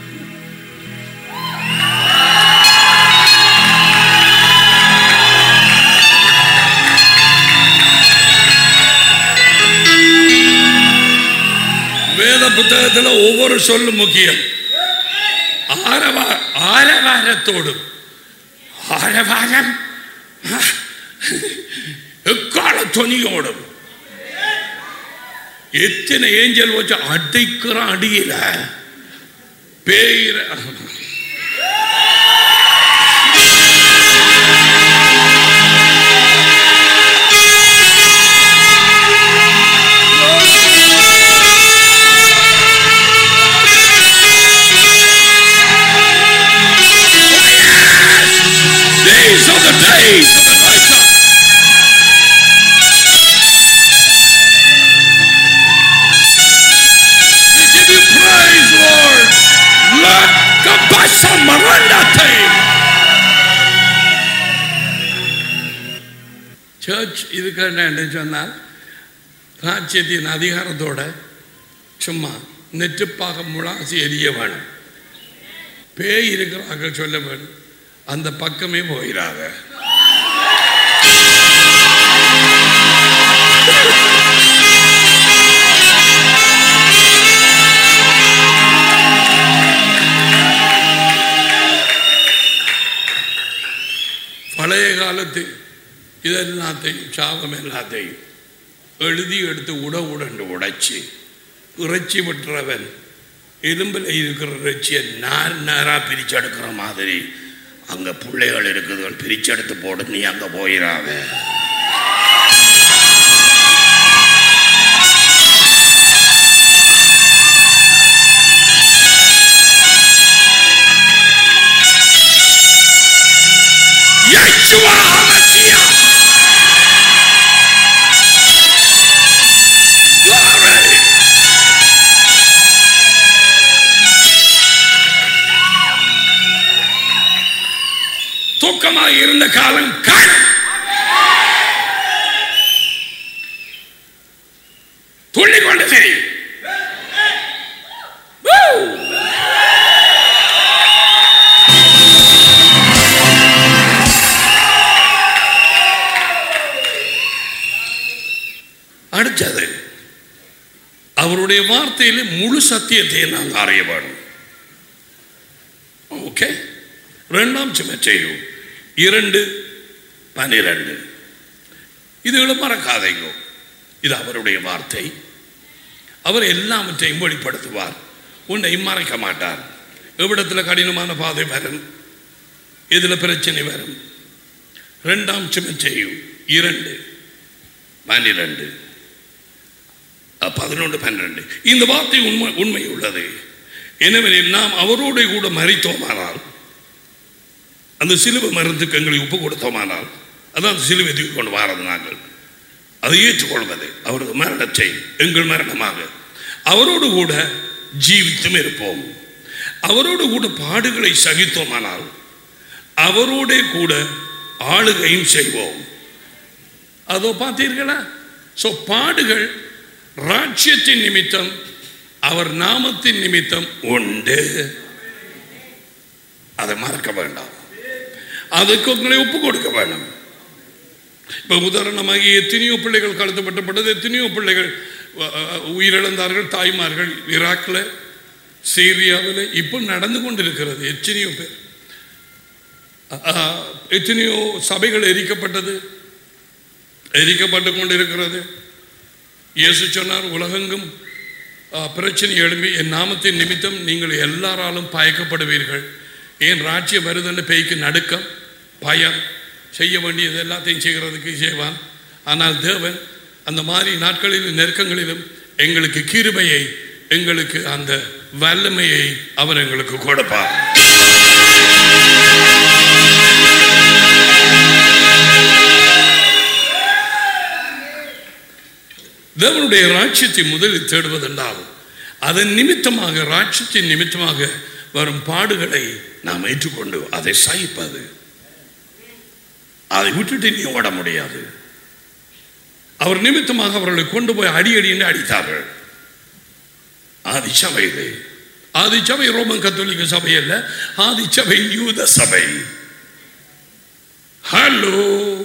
வேத புத்தகத்தில் ஒவ்வொரு சொல்லும் முக்கியம் ஆரவா ஆரவாரத்தோடும் ஆரவாரம் எக்கால துணியோடும் எத்தனை ஏஞ்சல் வச்சு அடிக்கிற அடியில பேயிற These are the days of Elijah. We give you praise, Lord. Let the Basha Marandate. Church இதுக்கு என்ன சொன்னால் ராஜ்யத்தின் அதிகாரத்தோட சும்மா நெற்றுப்பாக முழாசி எரிய வேணும் பேய் இருக்கிறார்கள் சொல்ல வேணும் அந்த பக்கமே போயிடாத பழைய காலத்து இதெல்லாத்தையும் சாபம் எல்லாத்தையும் எழுதி எடுத்து உட உடண்டு உடைச்சு இறைச்சி விட்டுறவன் எலும்பில் இருக்கிற இறைச்சியை நார் நாரா பிரிச்சு எடுக்கிற மாதிரி அங்க பிள்ளைகள் இருக்குது பிரிச்சு எடுத்து போடு நீ அங்க போயிடாத Yeshua HaMashiach. Glory. தூக்கமாக இருந்த காலம் காலம் துள்ளி கொண்டு தெரியும் அடுத்தது அவருடைய வார்த்தையில முழு சத்தியத்தை நாங்கள் அறிய வேண்டும் ஓகே ரெண்டாம் சிமச்சையும் இரண்டு பனிரெண்டு இதுகளை மறக்காதைங்கோ இது அவருடைய வார்த்தை அவர் எல்லாவற்றையும் வெளிப்படுத்துவார் உன்னையும் மறைக்க மாட்டார் எவ்விடத்தில் கடினமான பாதை வரும் இதில் பிரச்சனை வரும் ரெண்டாம் சிமச்சையும் இரண்டு பன்னிரண்டு பதினொன்று பன்னிரண்டு இந்த வார்த்தை உண்மை உண்மை உள்ளது எனவே நாம் அவரோடு கூட மறித்தோமானால் அந்த சிலுவை மருந்துக்கு எங்களை ஒப்பு கொடுத்தோமானால் அதான் சிலுவை தூக்கி கொண்டு வாரது நாங்கள் அதை ஏற்றுக்கொள்வது அவரது மரணத்தை எங்கள் மரணமாக அவரோடு கூட ஜீவித்தும் இருப்போம் அவரோடு கூட பாடுகளை சகித்தோமானால் அவரோடே கூட ஆளுகையும் செய்வோம் அதோ பார்த்தீர்களா ஸோ பாடுகள் ராஜ்யத்தின் நிமித்தம் அவர் நாமத்தின் நிமித்தம் உண்டு அதை மறக்க வேண்டாம் அதுக்கு உங்களை ஒப்பு கொடுக்க வேண்டாம் இப்போ உதாரணமாக எத்தனையோ பிள்ளைகள் கடத்தப்பட்டப்பட்டது எத்தனையோ பிள்ளைகள் அஹ், அஹ், உயிரிழந்தார்கள் தாய்மார்கள் ஈராக்கில் சீரியாவில் இப்போ நடந்து கொண்டிருக்கிறது எத்தனையோ பேர் அஹ், எத்தனையோ சபைகள் எரிக்கப்பட்டது எரிக்கப்பட்டு கொண்டிருக்கிறது இயேசு சொன்னார் உலகெங்கும் அஹ், பிரச்சனை எழும்பி என் நாமத்தின் நிமித்தம் நீங்கள் எல்லாராலும் பயக்கப்படுவீர்கள் ஏன் ராஜ்யம் வருதுன்னு பேய்க்கு நடுக்கம் பயம் செய்ய வேண்டியது எல்லாத்தையும் செய்கிறதுக்கு செய்வான் ஆனால் தேவன் அந்த மாதிரி நாட்களிலும் நெருக்கங்களிலும் எங்களுக்கு கிருபையை எங்களுக்கு அந்த வல்லமையை அவர் எங்களுக்கு கொடுப்பார் தேவனுடைய ராட்சியத்தை முதலில் தேடுவதென்றால் அதன் நிமித்தமாக ராட்சியத்தின் நிமித்தமாக வரும் பாடுகளை நாம் ஏற்றுக்கொண்டு அதை சகிப்பது அதை விட்டுட்டு நீ ஓட முடியாது அவர் நிமித்தமாக அவர்களை கொண்டு போய் அடி அடி என்று அடித்தார்கள் ஆதிச்சபையிலே ஆதிச்சபை ரோமன் கத்தோலிக்க சபை அல்ல ஆதிச்சபை யூத சபை ஹலோ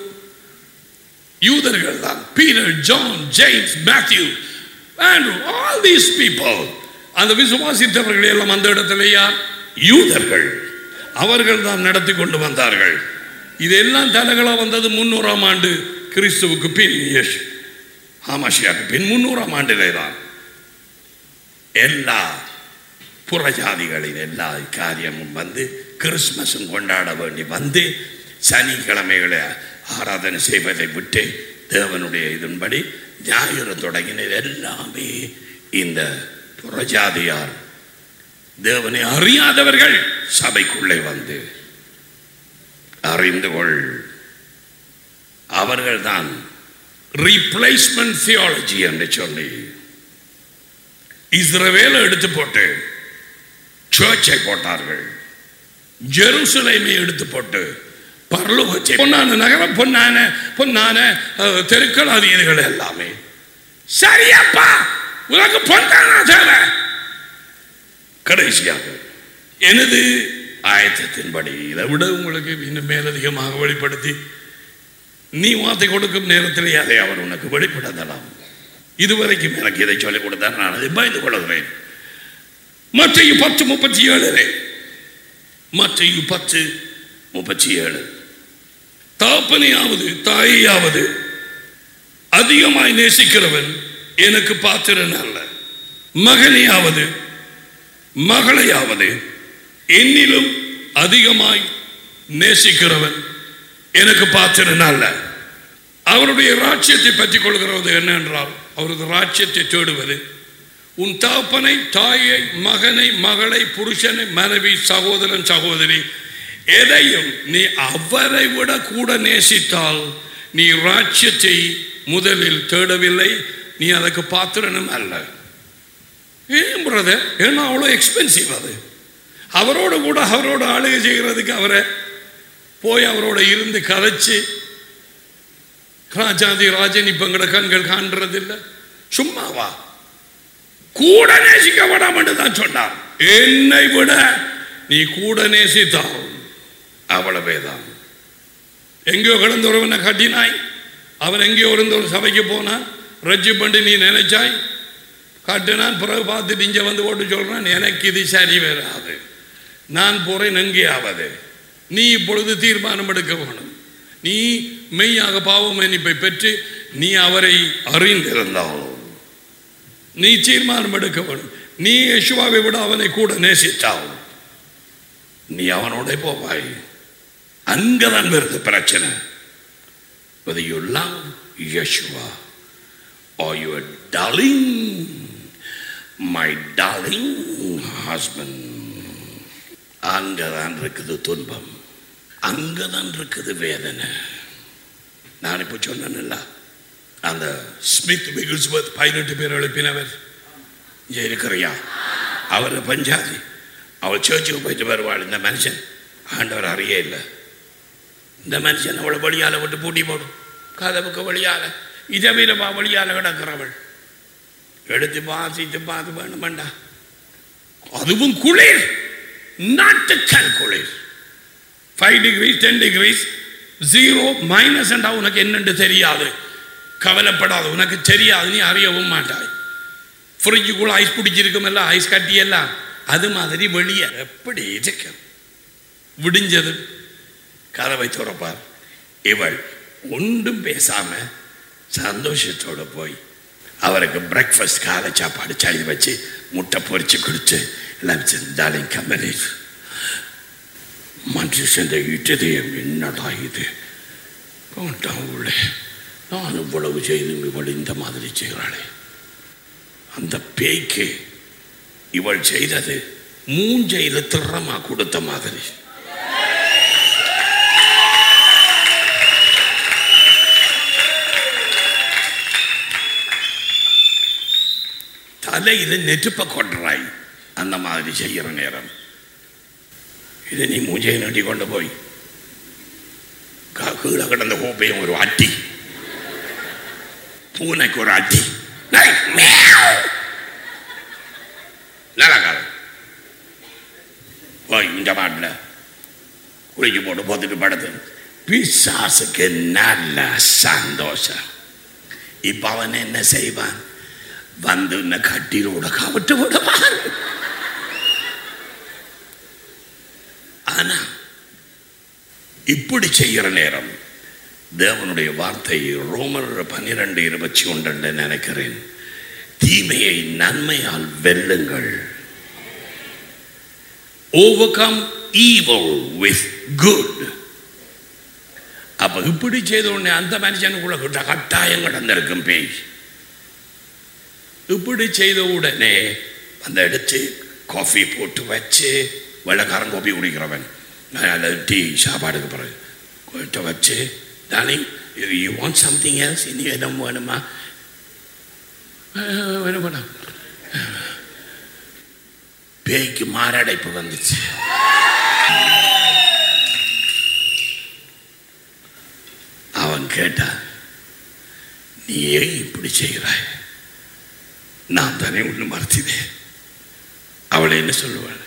யூதர்கள் தான் Peter John James Matthew Andrew all these people அந்த விசுவாசித்தவர்கள் எல்லாம் அந்த இடத்துல யார் யூதர்கள் அவர்கள் தான் நடத்தி கொண்டு வந்தார்கள் இதெல்லாம் தலைகளா வந்தது முன்னூறாம் ஆண்டு கிறிஸ்துவுக்கு பின் யேசு ஆமாஷியாக்கு பின் முன்னூறாம் ஆண்டிலே தான் எல்லா புறஜாதிகளின் எல்லா காரியமும் வந்து கிறிஸ்மஸும் கொண்டாட வேண்டி வந்து சனிக்கிழமைகளை ஆராதனை செய்வதை விட்டு தேவனுடைய இதன்படி ஞாயிறு தொடங்கினது எல்லாமே இந்த புறஜாதியார் தேவனை அறியாதவர்கள் சபைக்குள்ளே வந்து அறிந்து கொள் அவர்கள்தான் ரீப்ளேஸ்மெண்ட் தியாலஜி என்று சொல்லி இஸ்ரவேலை எடுத்து போட்டு சர்ச்சை போட்டார்கள் ஜெருசலேமை எடுத்து போட்டு பரலோகச்சை பொன்னான நகரம் பொன்னான பொன்னான அஹ், தெருக்கள் அது இதுகள் எல்லாமே சரியப்பா உனக்கு பொன்னான தேவை கடைசியாக எனது ஆயத்தத்தின்படி இதை விட உங்களுக்கு இன்னும் மேலதிகமாக வெளிப்படுத்தி நீ வார்த்தை கொடுக்கும் நேரத்திலே அதை அவர் உனக்கு வெளிப்படுத்தலாம் இதுவரைக்கும் எனக்கு இதை சொல்லிக் கொடுத்தார் நான் அதை பயந்து கொள்கிறேன் மற்றைய பத்து முப்பத்தி ஏழு மற்றைய பத்து முப்பத்தி ஏழு தாப்பனையாவது தாயையாவது அதிகமாய் நேசிக்கிறவன் எனக்கு பாத்திரன் அல்ல மகனையாவது மகளையாவது என்னிலும் அதிகமாய் நேசிக்கிறவன் எனக்கு பாத்திரன் அல்ல அவருடைய ராஜ்யத்தை பற்றி கொள்கிறது என்ன என்றால் அவரது ராஜ்யத்தை தேடுவது உன் தகப்பனை தாயை மகனை மகளை புருஷனை மனைவி சகோதரன் சகோதரி எதையும் நீ அவரை விட கூட நேசித்தால் நீ ராஜ்யத்தை முதலில் தேடவில்லை நீ அதற்கு பாத்திரனும் அல்ல ஏன் பிரதர் ஏன்னா அவ்வளோ எக்ஸ்பென்சிவ் அது அவரோட கூட அவரோட ஆளுகை செய்கிறதுக்கு அவரை போய் அவரோட இருந்து கதைச்சு ராஜாதி ராஜன் இப்ப எங்கட கண்கள் காண்றதில்லை சும்மாவா கூட நேசிக்க வேண்டாம் தான் சொன்னார் என்னை விட நீ கூட நேசித்தால் அவ்வளவேதான் எங்கேயோ கிடந்த ஒருவனை கட்டினாய் அவன் எங்கேயோ இருந்த ஒரு சபைக்கு போனான் ரஜ்ஜி பண்ணி நீ நினைச்சாய் காட்டினான் பிறகு பார்த்துட்டு இங்கே வந்து ஓட்டு சொல்றான் எனக்கு இது சரி வராது நான் போறேன் எங்கேயாவது நீ இப்பொழுது தீர்மானம் எடுக்க வேணும் நீ மெய்யாக பாவ மன்னிப்பை பெற்று நீ அவரை அறிந்திருந்தால் நீ தீர்மானம் எடுக்க வேணும் நீ யேசுவாவை விட அவனை கூட நேசித்தால் நீ அவனோட போவாய் அங்கதான் வருது பிரச்சனை whether you love Yeshua or your darling, my darling husband. அங்கதான் இருக்குது துன்பம் அங்கதான் இருக்குது வேதனை நான் இப்போ சொன்னேன்ல அந்த ஸ்மித் விகில்ஸ்வர்த் பதினெட்டு பேர் எழுப்பினவர் இங்கே இருக்கிறியா அவர் பஞ்சாதி அவள் சர்ச்சுக்கு போயிட்டு வருவாள் இந்த மனுஷன் ஆண்டவர் அறியே இல்லை இந்த மனுஷன் அவளை வழியால விட்டு பூட்டி போடும் கதவுக்கு வழியால இதவிரமா வழியால கிடக்கிறவள் எடுத்து வாசித்து பார்த்து வேணுமெண்டா அதுவும் குளிர் நாட்டுக்கல் குளிர் five degrees ten degrees zero minus என்றா உனக்கு என்னென்று தெரியாது கவலைப்படாது உனக்கு தெரியாது நீ அறியவும் மாட்டாய் ஃப்ரிட்ஜுக்குள்ள ஐஸ் பிடிச்சிருக்குமல்ல ஐஸ் கட்டி எல்லாம் அது மாதிரி வெளியே எப்படி இருக்கு விடிஞ்சது கதவை துறப்பார் இவள் ஒன்றும் பேசாம சந்தோஷத்தோட போய் அவருக்கு பிரேக்ஃபாஸ்ட் காலை சாப்பாடு சளி வச்சு முட்டை பொரிச்சு கொடுத்து எல்லாம் செஞ்சாலையும் கம்பெனி மனுஷன் இட்டதயம் என்னடா இது உள்ளே நான் இவ்வளவு செய்து இவள் இந்த மாதிரி செய்கிறாளே அந்த பேய்க்கு இவள் செய்தது மூஞ்சையில் திறமா கொடுத்த மாதிரி தலையில் நெருப்ப கொட்டுறாய் அந்த மாதிரி செய்கிற நேரம் இது நீ மூஞ்சையை நட்டி கொண்டு போய் க- கீழே கிடந்த கோப்பையும் ஒரு அட்டி பூனைக்கு ஒரு அடி டேய், மியாவ். நல்லா காலம் போய் இந்த பாட்டில் குளிச்சு போட்டு போத்துட்டு படுத்து பிசாசுக்கு நல்ல சந்தோஷம் இப்ப அவன் என்ன செய்வான் வந்து உன்னை கட்டிலோட கவிட்டு விடுவான் ஆனா இப்படி செய்கிற நேரம் தேவனுடைய வார்த்தை ரோமர் பன்னிரண்டு இருபத்தி ஒன்று நினைக்கிறேன் தீமையை நன்மையால் வெல்லுங்கள் ஓவர்கம் ஈவல் வித் குட் அப்ப இப்படி செய்த உடனே அந்த மனுஷனுக்குள்ள கிட்ட கட்டாயம் கடந்திருக்கும் பேய் இப்படி செய்த உடனே அந்த எடுத்து காஃபி போட்டு வச்சு வெள்ளக்காரன் காஃபி குடிக்கிறவன் நான் அந்த டீ சாப்பாடுக்கு பிறகு போட்டு வச்சு darling you want something else இனி எதுவும் வேணுமா "அஹ், வேணும் வேணும் பேய்க்கு மாரடைப்பு வந்துச்சு அவன் கேட்டான் நீ ஏன் இப்படி செய்கிறாய் நான் தானே ஒன்று மறுத்தினேன் அவளை என்ன சொல்லுவாள்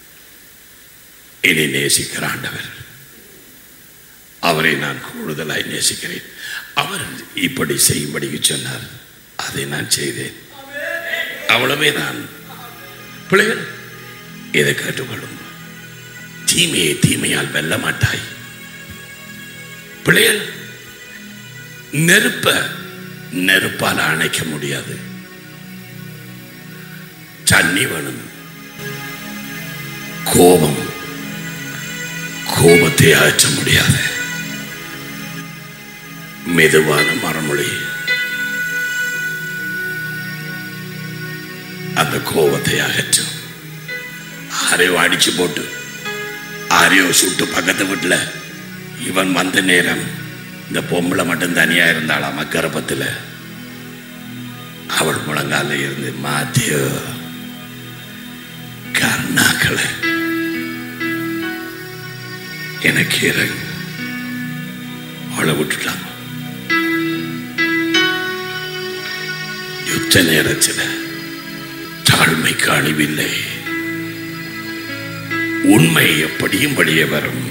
என்னை நேசிக்கிற ஆண்டவர் அவரை நான் கூடுதலாய் நேசிக்கிறேன் அவர் இப்படி செய்யும்படிக்கு சொன்னார் அதை நான் செய்தேன் அவ்வளவே நான் பிள்ளைகள் இதை கேட்டுக்கொள்ளும் தீமையை தீமையால் வெல்ல மாட்டாய் பிள்ளைகள் நெருப்ப நெருப்பால் அணைக்க முடியாது தண்ணி வேணும் கோபம் கோபத்தை அகற்ற முடியாது மெதுவான மரமொழி அந்த கோபத்தை அகற்றும் ஆரையோ அடிச்சு போட்டு ஆரையோ சுட்டு பக்கத்து வீட்டில் இவன் வந்த நேரம் இந்த பொம்பளை மட்டும் தனியா இருந்தாளாம் கர்ப்பத்தில் அவள் முழங்கால இருந்து மாத்தியோ கர்ணாக்களை எனக்கு இறங்கு அவளை விட்டுட்டாங்க யுத்த நேரத்தில் தாழ்மைக்கு அழிவில்லை உண்மை எப்படியும் வெளியே வரும்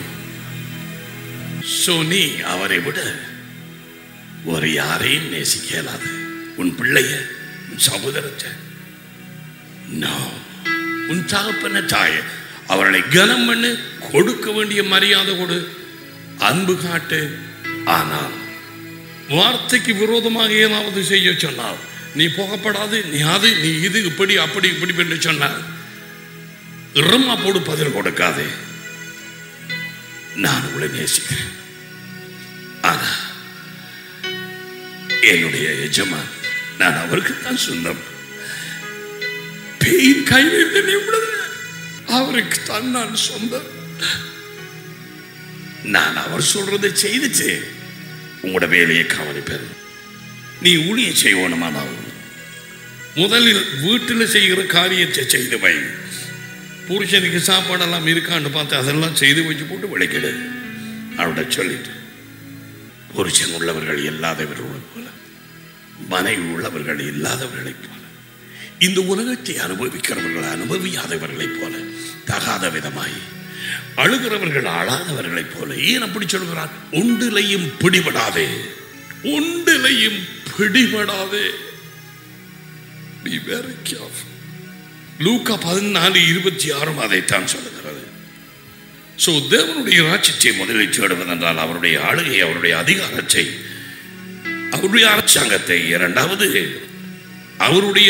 சோ நீ அவரை விட ஒரு யாரையும் நேசிக்க இயலாது உன் பிள்ளைய உன் சகோதரத்தை No. உன் தகப்பன தாய அவர்களை கனம் பண்ணு கொடுக்க வேண்டிய மரியாதை கொடு அன்பு காட்டு ஆனால் வார்த்தைக்கு விரோதமாக ஏதாவது செய்ய சொன்னால் நீ போகப்படாது நீ அது நீ இது இப்படி அப்படி இப்படி என்று சொன்னால் இரமா போடு பதில் கொடுக்காதே நான் உங்களை நேசிக்கிறேன் ஆனா என்னுடைய எஜமான் நான் அவருக்கு தான் சொந்தம் பேயின் கையில் இருந்து நீ விடுதலை. அவருக்கு தான் நான் சொந்தம் நான் அவர் சொல்றதை செய்துச்சு உங்களோட வேலையை கவனிப்பேன் நீ ஊழிய செய்வோனுமானால் முதலில் வீட்டில் செய்கிற காரியத்தை செய்து வை புருஷனுக்கு சாப்பாடெல்லாம் இருக்கான்னு பார்த்து அதெல்லாம் செய்து வச்சு போட்டு விளைக்கிடு அவட சொல்லிட்டு புருஷன் உள்ளவர்கள் இல்லாதவர்கள் போல மனைவி உள்ளவர்கள் இல்லாதவர்களைப் போல இந்த உலகத்தை அனுபவிக்கிறவர்கள் அனுபவியாதவர்களைப் போல தகாத விதமாய் அழுகிறவர்கள் அழாதவர்களைப் போல ஏன் அப்படி சொல்கிறார் ஒன்றிலையும் பிடிபடாதே ஒன்றிலையும் பிடிபடாதே Be very careful. லூக்கா பதினாலு இருபத்தி ஆறும் அதைத்தான் சொல்லுகிறது சோ தேவனுடைய ராட்சியத்தை முதலில் தேடுவதென்றால் அவருடைய ஆளுகை அவருடைய அதிகாரத்தை அவருடைய அரசாங்கத்தை இரண்டாவது அவருடைய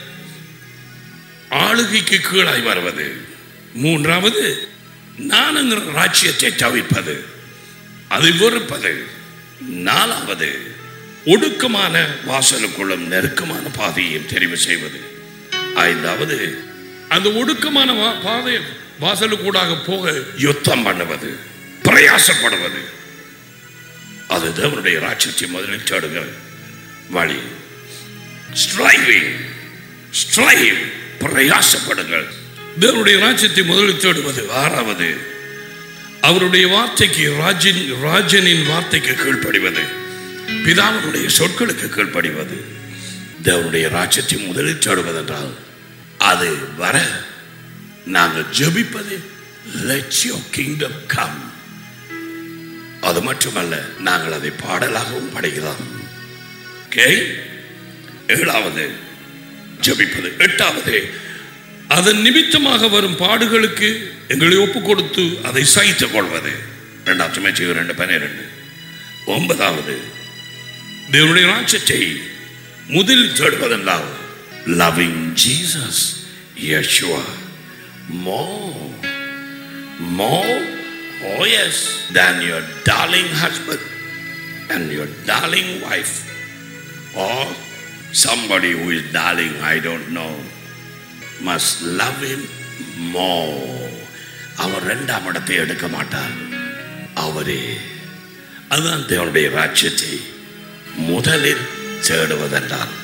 ஆளுகைக்கு கீழாய் வருவது மூன்றாவது நானுங்கிற ராட்சியத்தை தவிர்ப்பது அதை வெறுப்பது நாலாவது ஒடுக்கமான வாசலுக்குள்ளும் நெருக்கமான பாதையையும் தெரிவு செய்வது ஐந்தாவது அந்த ஒடுக்கமான வா- பாதை வாசலுக்கூடாக போக யுத்தம் பண்ணுவது பிரயாசப்படுவது அது தேவனுடைய ராட்சத்தை முதலில் தேடுகிற வழி ஸ்ட்ரைவிங் ஸ்ட்ரைவ் பிரயாசப்படுங்கள் தேவனுடைய ராஜ்யத்தை முதலில் தேடுவது ஆறாவது அவருடைய வார்த்தைக்கு ராஜின் ராஜனின் வார்த்தைக்கு கீழ்ப்படிவது பிதாவினுடைய சொற்களுக்கு கீழ்ப்படிவது தேவனுடைய ராஜ்யத்தை முதலில் தேடுவதென்றால் அது வர நாங்கள் ஜெபிப்பது let your kingdom come அது மட்டுமல்ல நாங்கள் அதை பாடலாகவும் படைக்கலாம் ஓகே ஏழாவது ஜெபிப்பது எட்டாவது அதன் நிமித்தமாக வரும் பாடுகளுக்கு எங்களை ஒப்பு கொடுத்து அதை சகித்துக் கொள்வது ரெண்டாம் சுமேச்சி ரெண்டு பன்னிரெண்டு ஒன்பதாவது தேவனுடைய ராட்சத்தை முதலில் தேடுவதென்றால் லவ்விங் ஜீசஸ் யஷுவா மோ மோ oh yes than your darling husband and your darling wife or somebody who is darling I don't know must love him more அவர் இரண்டாம் இடத்தை எடுக்க மாட்டார் அவரே அதுதான் தேவனுடைய ராஜ்யத்தை முதலில் தேடுவதென்றால்